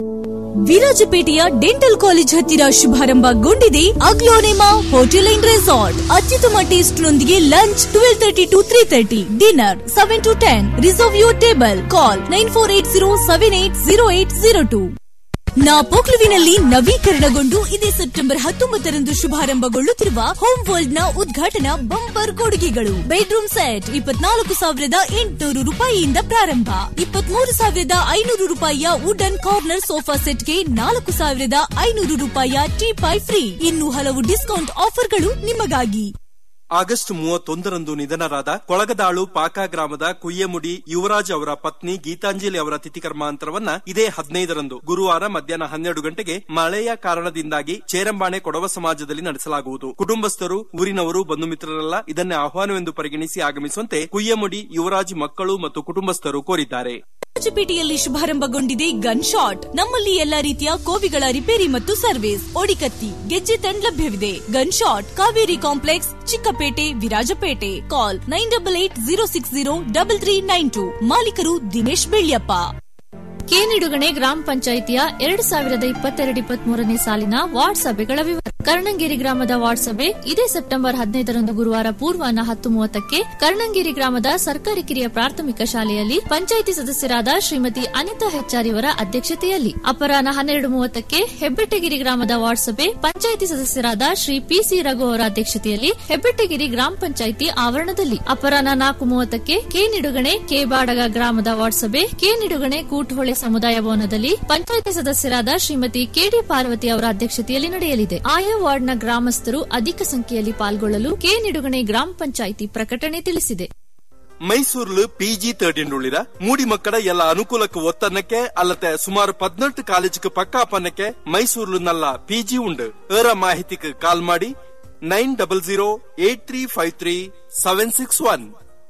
ವಿರಾಜಪೇಟೆಯ ಡೆಂಟಲ್ ಕಾಲೇಜ್ ಹತ್ತಿರ ಶುಭಾರಂಭಗೊಂಡಿದೆ ಅಗ್ಲೋನೆಮಾ ಹೋಟೆಲ್ ಅಂಡ್ ರೆಸಾರ್ಟ್ ಅತ್ಯುತ್ತಮ ಟೇಸ್ಟ್ ನೊಂದಿಗೆ lunch twelve thirty to three thirty dinner seven to ten reserve your table call nine four eight zero seven eight zero eight zero two ನಾಪೋಕ್ಲುವಿನಲ್ಲಿ ನವೀಕರಣಗೊಂಡು ಇದೇ September ಹತ್ತೊಂಬತ್ತರಂದು ಶುಭಾರಂಭಗೊಳ್ಳುತ್ತಿರುವ home world ನ ಉದ್ಘಾಟನಾ bumper ಕೊಡುಗೆಗಳು bedroom set ಇಪ್ಪತ್ನಾಲ್ಕು ಸಾವಿರದ ಎಂಟುನೂರು ರೂಪಾಯಿಯಿಂದ ಪ್ರಾರಂಭ ಇಪ್ಪತ್ಮೂರು ಸಾವಿರದ ಐನೂರು ರೂಪಾಯಿಯ ವುಡನ್ ಕಾರ್ನರ್ ಸೋಫಾ ಸೆಟ್ಗೆ ನಾಲ್ಕು ಸಾವಿರದ ಐನೂರು ರೂಪಾಯಿಯ ಟೀಪಾಯ್ ಫ್ರೀ ಇನ್ನು ಹಲವು ಡಿಸ್ಕೌಂಟ್ ಆಫರ್ಗಳು ನಿಮಗಾಗಿ ಆಗಸ್ಟ್ ಮೂವತ್ತೊಂದರಂದು ನಿಧನರಾದ ಕೊಳಗದಾಳು ಪಾಕ ಗ್ರಾಮದ ಕುಯ್ಯಮುಡಿ ಯುವರಾಜ್ ಅವರ ಪತ್ನಿ ಗೀತಾಂಜಲಿ ಅವರ ತಿಥಿ ಕರ್ಮಾಂತರವನ್ನ ಇದೇ ಹದಿನೈದರಂದು ಗುರುವಾರ ಮಧ್ಯಾಹ್ನ ಹನ್ನೆರಡು ಗಂಟೆಗೆ ಮಳೆಯ ಕಾರಣದಿಂದಾಗಿ ಚೇರಂಬಾಣೆ ಕೊಡವ ಸಮಾಜದಲ್ಲಿ ನಡೆಸಲಾಗುವುದು ಕುಟುಂಬಸ್ಥರು ಊರಿನವರು ಬಂಧು ಮಿತ್ರರೆಲ್ಲ ಇದನ್ನೇ ಆಹ್ವಾನವೆಂದು ಪರಿಗಣಿಸಿ ಆಗಮಿಸುವಂತೆ ಕುಯ್ಯಮುಡಿ ಯುವರಾಜ್ ಮಕ್ಕಳು ಮತ್ತು ಕುಟುಂಬಸ್ಥರು ಕೋರಿದ್ದಾರೆ ರಾಜಪೇಟೆಯಲ್ಲಿ ಶುಭಾರಂಭಗೊಂಡಿದೆ ಗನ್ ಶಾಟ್ ನಮ್ಮಲ್ಲಿ ಎಲ್ಲಾ ರೀತಿಯ ಕೋವಿಗಳ ರಿಪೇರಿ ಮತ್ತು ಸರ್ವಿಸ್ ಒಡಿಕತ್ತಿ ಗೆಜ್ಜೆ ತಂಡ್ ಲಭ್ಯವಿದೆ gun shot Kaveri complex Chikkapet Virajpet call nine double eight zero six zero double three nine two ಮಾಲೀಕರು ದಿನೇಶ್ ಬೆಳ್ಯಪ್ಪ ಕೆನಿಡುಗಣೆ ಗ್ರಾಮ ಪಂಚಾಯಿತಿಯ ಎರಡು ಸಾವಿರದ ಇಪ್ಪತ್ತೆರಡು ಇಪ್ಪತ್ಮೂರನೇ ಸಾಲಿನ ವಾರ್ಡ್ ಸಭೆಗಳ ವಿವರ ಕರ್ಣಂಗೇರಿ ಗ್ರಾಮದ ವಾರ್ಡ್ ಸಭೆ ಇದೇ ಸೆಪ್ಟೆಂಬರ್ ಹದಿನೈದರಂದು ಗುರುವಾರ ಪೂರ್ವಾಹ್ನ ಹತ್ತು ಮೂವತ್ತಕ್ಕೆ ಕರ್ಣಂಗೇರಿ ಗ್ರಾಮದ ಸರ್ಕಾರಿ ಕಿರಿಯ ಪ್ರಾಥಮಿಕ ಶಾಲೆಯಲ್ಲಿ ಪಂಚಾಯಿತಿ ಸದಸ್ಯರಾದ ಶ್ರೀಮತಿ ಅನಿತಾ ಹೆಚ್ಚಾರಿಯವರ ಅಧ್ಯಕ್ಷತೆಯಲ್ಲಿ ಅಪರಾಹ್ನ ಹನ್ನೆರಡು ಮೂವತ್ತಕ್ಕೆ ಹೆಬ್ಬೆಟ್ಟಗಿರಿ ಗ್ರಾಮದ ವಾರ್ಡ್ ಸಭೆ ಪಂಚಾಯಿತಿ ಸದಸ್ಯರಾದ ಶ್ರೀ ಪಿಸಿ ರಘು ಅವರ ಅಧ್ಯಕ್ಷತೆಯಲ್ಲಿ ಹೆಬ್ಬೆಟ್ಟಗಿರಿ ಗ್ರಾಮ ಪಂಚಾಯಿತಿ ಆವರಣದಲ್ಲಿ ಅಪರಾಹ್ನ ನಾಲ್ಕು ಮೂವತ್ತಕ್ಕೆ ಕೆ ನಿಡುಗಣೆ ಕೆ ಬಾಡಗ ಗ್ರಾಮದ ವಾರ್ಡ್ ಸಭೆ ಕೆ ನಿಡುಗಣೆ ಕೂಟುಹೊಳೆ ಸಮುದಾಯ ಭವನದಲ್ಲಿ ಪಂಚಾಯಿತಿ ಸದಸ್ಯರಾದ ಶ್ರೀಮತಿ ಕೆಡಿ ಪಾರ್ವತಿ ಅವರ ಅಧ್ಯಕ್ಷತೆಯಲ್ಲಿ ನಡೆಯಲಿದೆ ಆಯಾ ವಾರ್ಡ್ನ ಗ್ರಾಮಸ್ಥರು ಅಧಿಕ ಸಂಖ್ಯೆಯಲ್ಲಿ ಪಾಲ್ಗೊಳ್ಳಲು ಕೆ ನಿಡುಗಣೆ ಗ್ರಾಮ ಪಂಚಾಯಿತಿ ಪ್ರಕಟಣೆ ತಿಳಿಸಿದೆ ಮೈಸೂರಿಲು ಪಿಜಿ ತರ್ಟೀನ್ ಉಳಿದ ಮೂಡಿ ಮಕ್ಕಳ ಎಲ್ಲ ಅನುಕೂಲಕ್ಕೆ ಒತ್ತನ್ನಕ್ಕೆ ಅಲ್ಲದೆ ಸುಮಾರು ಪದ್ನೆಂಟು ಕಾಲೇಜುக்கு ಪಕ್ಕ ಪನ್ನಕ್ಕೆ ಮೈಸೂರು ನಲ್ಲ ಪಿಜಿ ಉಂಡು ಏರ ಮಾಹಿತಿಗೆ ಕಾಲ್ ಮಾಡಿ nine double zero eight three five three seven six one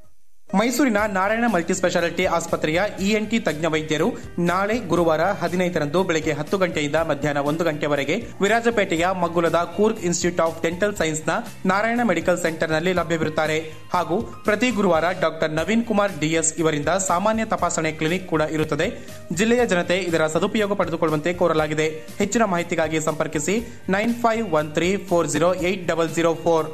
ಮೈಸೂರಿನ ನಾರಾಯಣ ಮಲ್ಟಿ ಸ್ಪೆಷಾಲಿಟಿ ಆಸ್ಪತ್ರೆಯ ಇಎನ್ಟಿ ತಜ್ಞ ವೈದ್ಯರು ನಾಳೆ ಗುರುವಾರ ಹದಿನೈದರಂದು ಬೆಳಗ್ಗೆ ಹತ್ತು ಗಂಟೆಯಿಂದ ಮಧ್ಯಾಹ್ನ ಒಂದು ಗಂಟೆವರೆಗೆ ವಿರಾಜಪೇಟೆಯ ಮಗ್ಗುಲದ ಕೂರ್ಗ್ ಇನ್ಸ್ಟಿಟ್ಯೂಟ್ ಆಫ್ ಡೆಂಟಲ್ ಸೈನ್ಸ್ನ ನಾರಾಯಣ ಮೆಡಿಕಲ್ ಸೆಂಟರ್ನಲ್ಲಿ ಲಭ್ಯವಿರುತ್ತಾರೆ ಹಾಗೂ ಪ್ರತಿ ಗುರುವಾರ ಡಾಕ್ಟರ್ ನವೀನ್ ಕುಮಾರ್ ಡಿಎಸ್ ಇವರಿಂದ ಸಾಮಾನ್ಯ ತಪಾಸಣೆ ಕ್ಲಿನಿಕ್ ಕೂಡ ಇರುತ್ತದೆ ಜಿಲ್ಲೆಯ ಜನತೆ ಇದರ ಸದುಪಯೋಗ ಪಡೆದುಕೊಳ್ಳುವಂತೆ ಕೋರಲಾಗಿದೆ ಹೆಚ್ಚಿನ ಮಾಹಿತಿಗಾಗಿ ಸಂಪರ್ಕಿಸಿ nine five one three four zero eight double zero four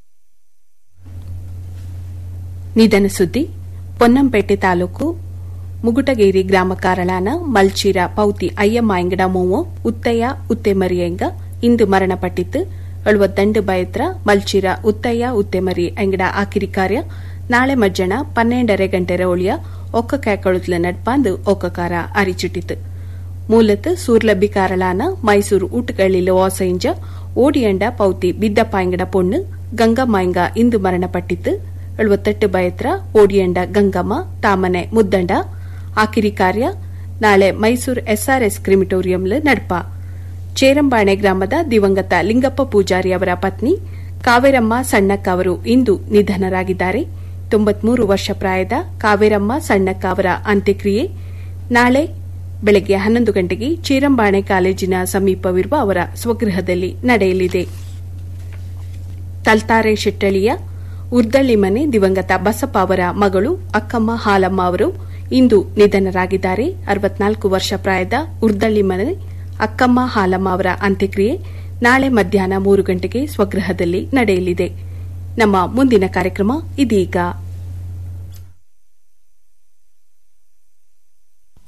ನಿಧನ ಸುದ್ದಿ ಪೊನ್ನಂಪೇಟೆ ತಾಲೂಕು ಮುಗುಟಗೇರಿ ಗ್ರಾಮ ಕಾರಳಾನ ಮಲ್ಚಿರ ಪೌತಿ ಅಯ್ಯಮ್ಮ ಎಂಗಡ ಮೂವು ಉತ್ತಯ್ಯ ಉತ್ತೆಮರಿಯಂಗ ಇಂದು ಮರಣಪಟ್ಟಿತ್ತು ಎಳುವತ್ತಂಡು ಬಯತ್ರ ಮಲ್ಚಿರ ಉತ್ತಯ್ಯ ಉತ್ತೆಮರಿ ಎಂಗಡ ಆಕಿರಿ ಕಾರ್ಯ ನಾಳೆ ಮಜ್ಜನ ಪನ್ನೆಂಡರೆ ಗಂಟೆರ ಒಳಿಯ ಒಕ್ಕ ಕ್ಯಾಕಳುತ್ಲ ನಡ್ಪಾಂದು ಒಕ್ಕಕಾರ ಅರಿಚಿಟ್ಟಿತು ಮೂಲತ್ ಸೂರ್ಲಬ್ಬಿ ಕಾರಳಾನ ಮೈಸೂರು ಊಟಗಳಿಲ ಓಸೈಂಜ ಓಡಿಯಂಡ ಪೌತಿ ಬಿದ್ದಪ್ಪಾಯಂಗಡ ಪೊಣ್ಣು ಗಂಗಮ್ಮಾಯಂಗ ಇಂದು ಮರಣಪಟ್ಟಿತ್ತು ಎಳುವತ್ತೆಟ್ಟು ಬಯತ್ರ ಓಡಿಯಂಡ ಗಂಗಮ್ಮ ತಾಮನೆ ಮುದ್ದಂಡ ಆಕಿರಿ ಕಾರ್ಯ ನಾಳೆ ಮೈಸೂರು ಎಸ್ಆರ್ಎಸ್ ಕ್ರಿಮಿಟೋರಿಯಂಲ್ ನಡ್ಪ ಚೇರಂಬಾಣೆ ಗ್ರಾಮದ ದಿವಂಗತ ಲಿಂಗಪ್ಪ ಪೂಜಾರಿ ಅವರ ಪತ್ನಿ ಕಾವೇರಮ್ಮ ಸಣ್ಣಕ್ಕ ಅವರು ಇಂದು ನಿಧನರಾಗಿದ್ದಾರೆ ತೊಂಬತ್ಮೂರು ವರ್ಷ ಪ್ರಾಯದ ಕಾವೇರಮ್ಮ ಸಣ್ಣಕ್ಕ ಅವರ ಅಂತ್ಯಕ್ರಿಯೆ ನಾಳೆ ಬೆಳಗ್ಗೆ ಹನ್ನೊಂದು ಗಂಟೆಗೆ ಚೇರಂಬಾಣೆ ಕಾಲೇಜಿನ ಸಮೀಪವಿರುವ ಅವರ ಸ್ವಗೃಹದಲ್ಲಿ ನಡೆಯಲಿದೆ ತಲ್ತಾರೆ ಶೆಟ್ಟಳಿಯ ಉರ್ದಳ್ಳಿ ಮನೆ ದಿವಂಗತ ಬಸಪ್ಪ ಅವರ ಮಗಳು ಅಕ್ಕಮ್ಮ ಹಾಲಮ್ಮ ಅವರು ಇಂದು ನಿಧನರಾಗಿದ್ದಾರೆ ಅರವತ್ನಾಲ್ಕು ವರ್ಷ ಪ್ರಾಯದ ಉರ್ದಳ್ಳಿ ಮನೆ ಅಕ್ಕಮ್ಮ ಹಾಲಮ್ಮ ಅವರ ಅಂತ್ಯಕ್ರಿಯೆ ನಾಳೆ ಮಧ್ಯಾಹ್ನ ಮೂರು ಗಂಟೆಗೆ ಸ್ವಗೃಹದಲ್ಲಿ ನಡೆಯಲಿದೆ ನಮ್ಮ ಮುಂದಿನ ಕಾರ್ಯಕ್ರಮ ಇದೀಗ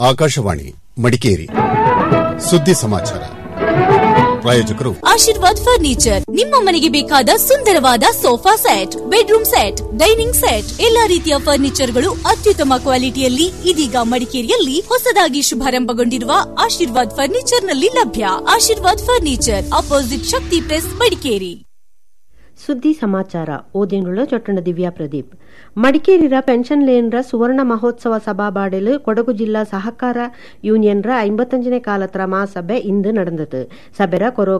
ಆಕಾಶವಾಣಿ ಮಡಿಕೇರಿ ಸುದ್ದಿ ಸಮಾಚಾರ ಪ್ರಾಯೋಜಕರು ಆಶೀರ್ವಾದ್ ಫರ್ನಿಚರ್ ನಿಮ್ಮ ಮನೆಗೆ ಬೇಕಾದ ಸುಂದರವಾದ sofa set bedroom set dining set ಎಲ್ಲಾ ರೀತಿಯ ಫರ್ನಿಚರ್ಗಳು ಅತ್ಯುತ್ತಮ ಕ್ವಾಲಿಟಿಯಲ್ಲಿ ಇದೀಗ ಮಡಿಕೇರಿಯಲ್ಲಿ ಹೊಸದಾಗಿ ಶುಭಾರಂಭಗೊಂಡಿರುವ ಆಶೀರ್ವಾದ್ ಫರ್ನಿಚರ್ ನಲ್ಲಿ ಲಭ್ಯ Ashirwad furniture opposite Shakti press Madikeri ಸುದ್ದಿ ಸಮಾಚಾರ ಓದಿನುಳ್ಳ ಚೊಟ್ಟಣ ದಿವ್ಯಾ ಪ್ರದೀಪ್ ಮಡಿಕೇರಿರ ಪೆನ್ಷನ್ ಲೇನ್ರ ಸುವರ್ಣ ಮಹೋತ್ಸವ ಸಭಾಬಾಡೆಲು ಕೊಡಗು ಜಿಲ್ಲಾ ಸಹಕಾರ ಯೂನಿಯನ್ರ ಐಂಬತ್ತಂಜನೇ ಕಾಲತ್ರ ಮಹಾಸಭೆ ಇಂದು நடந்தது ಸಭೆರ ಕೊರೋ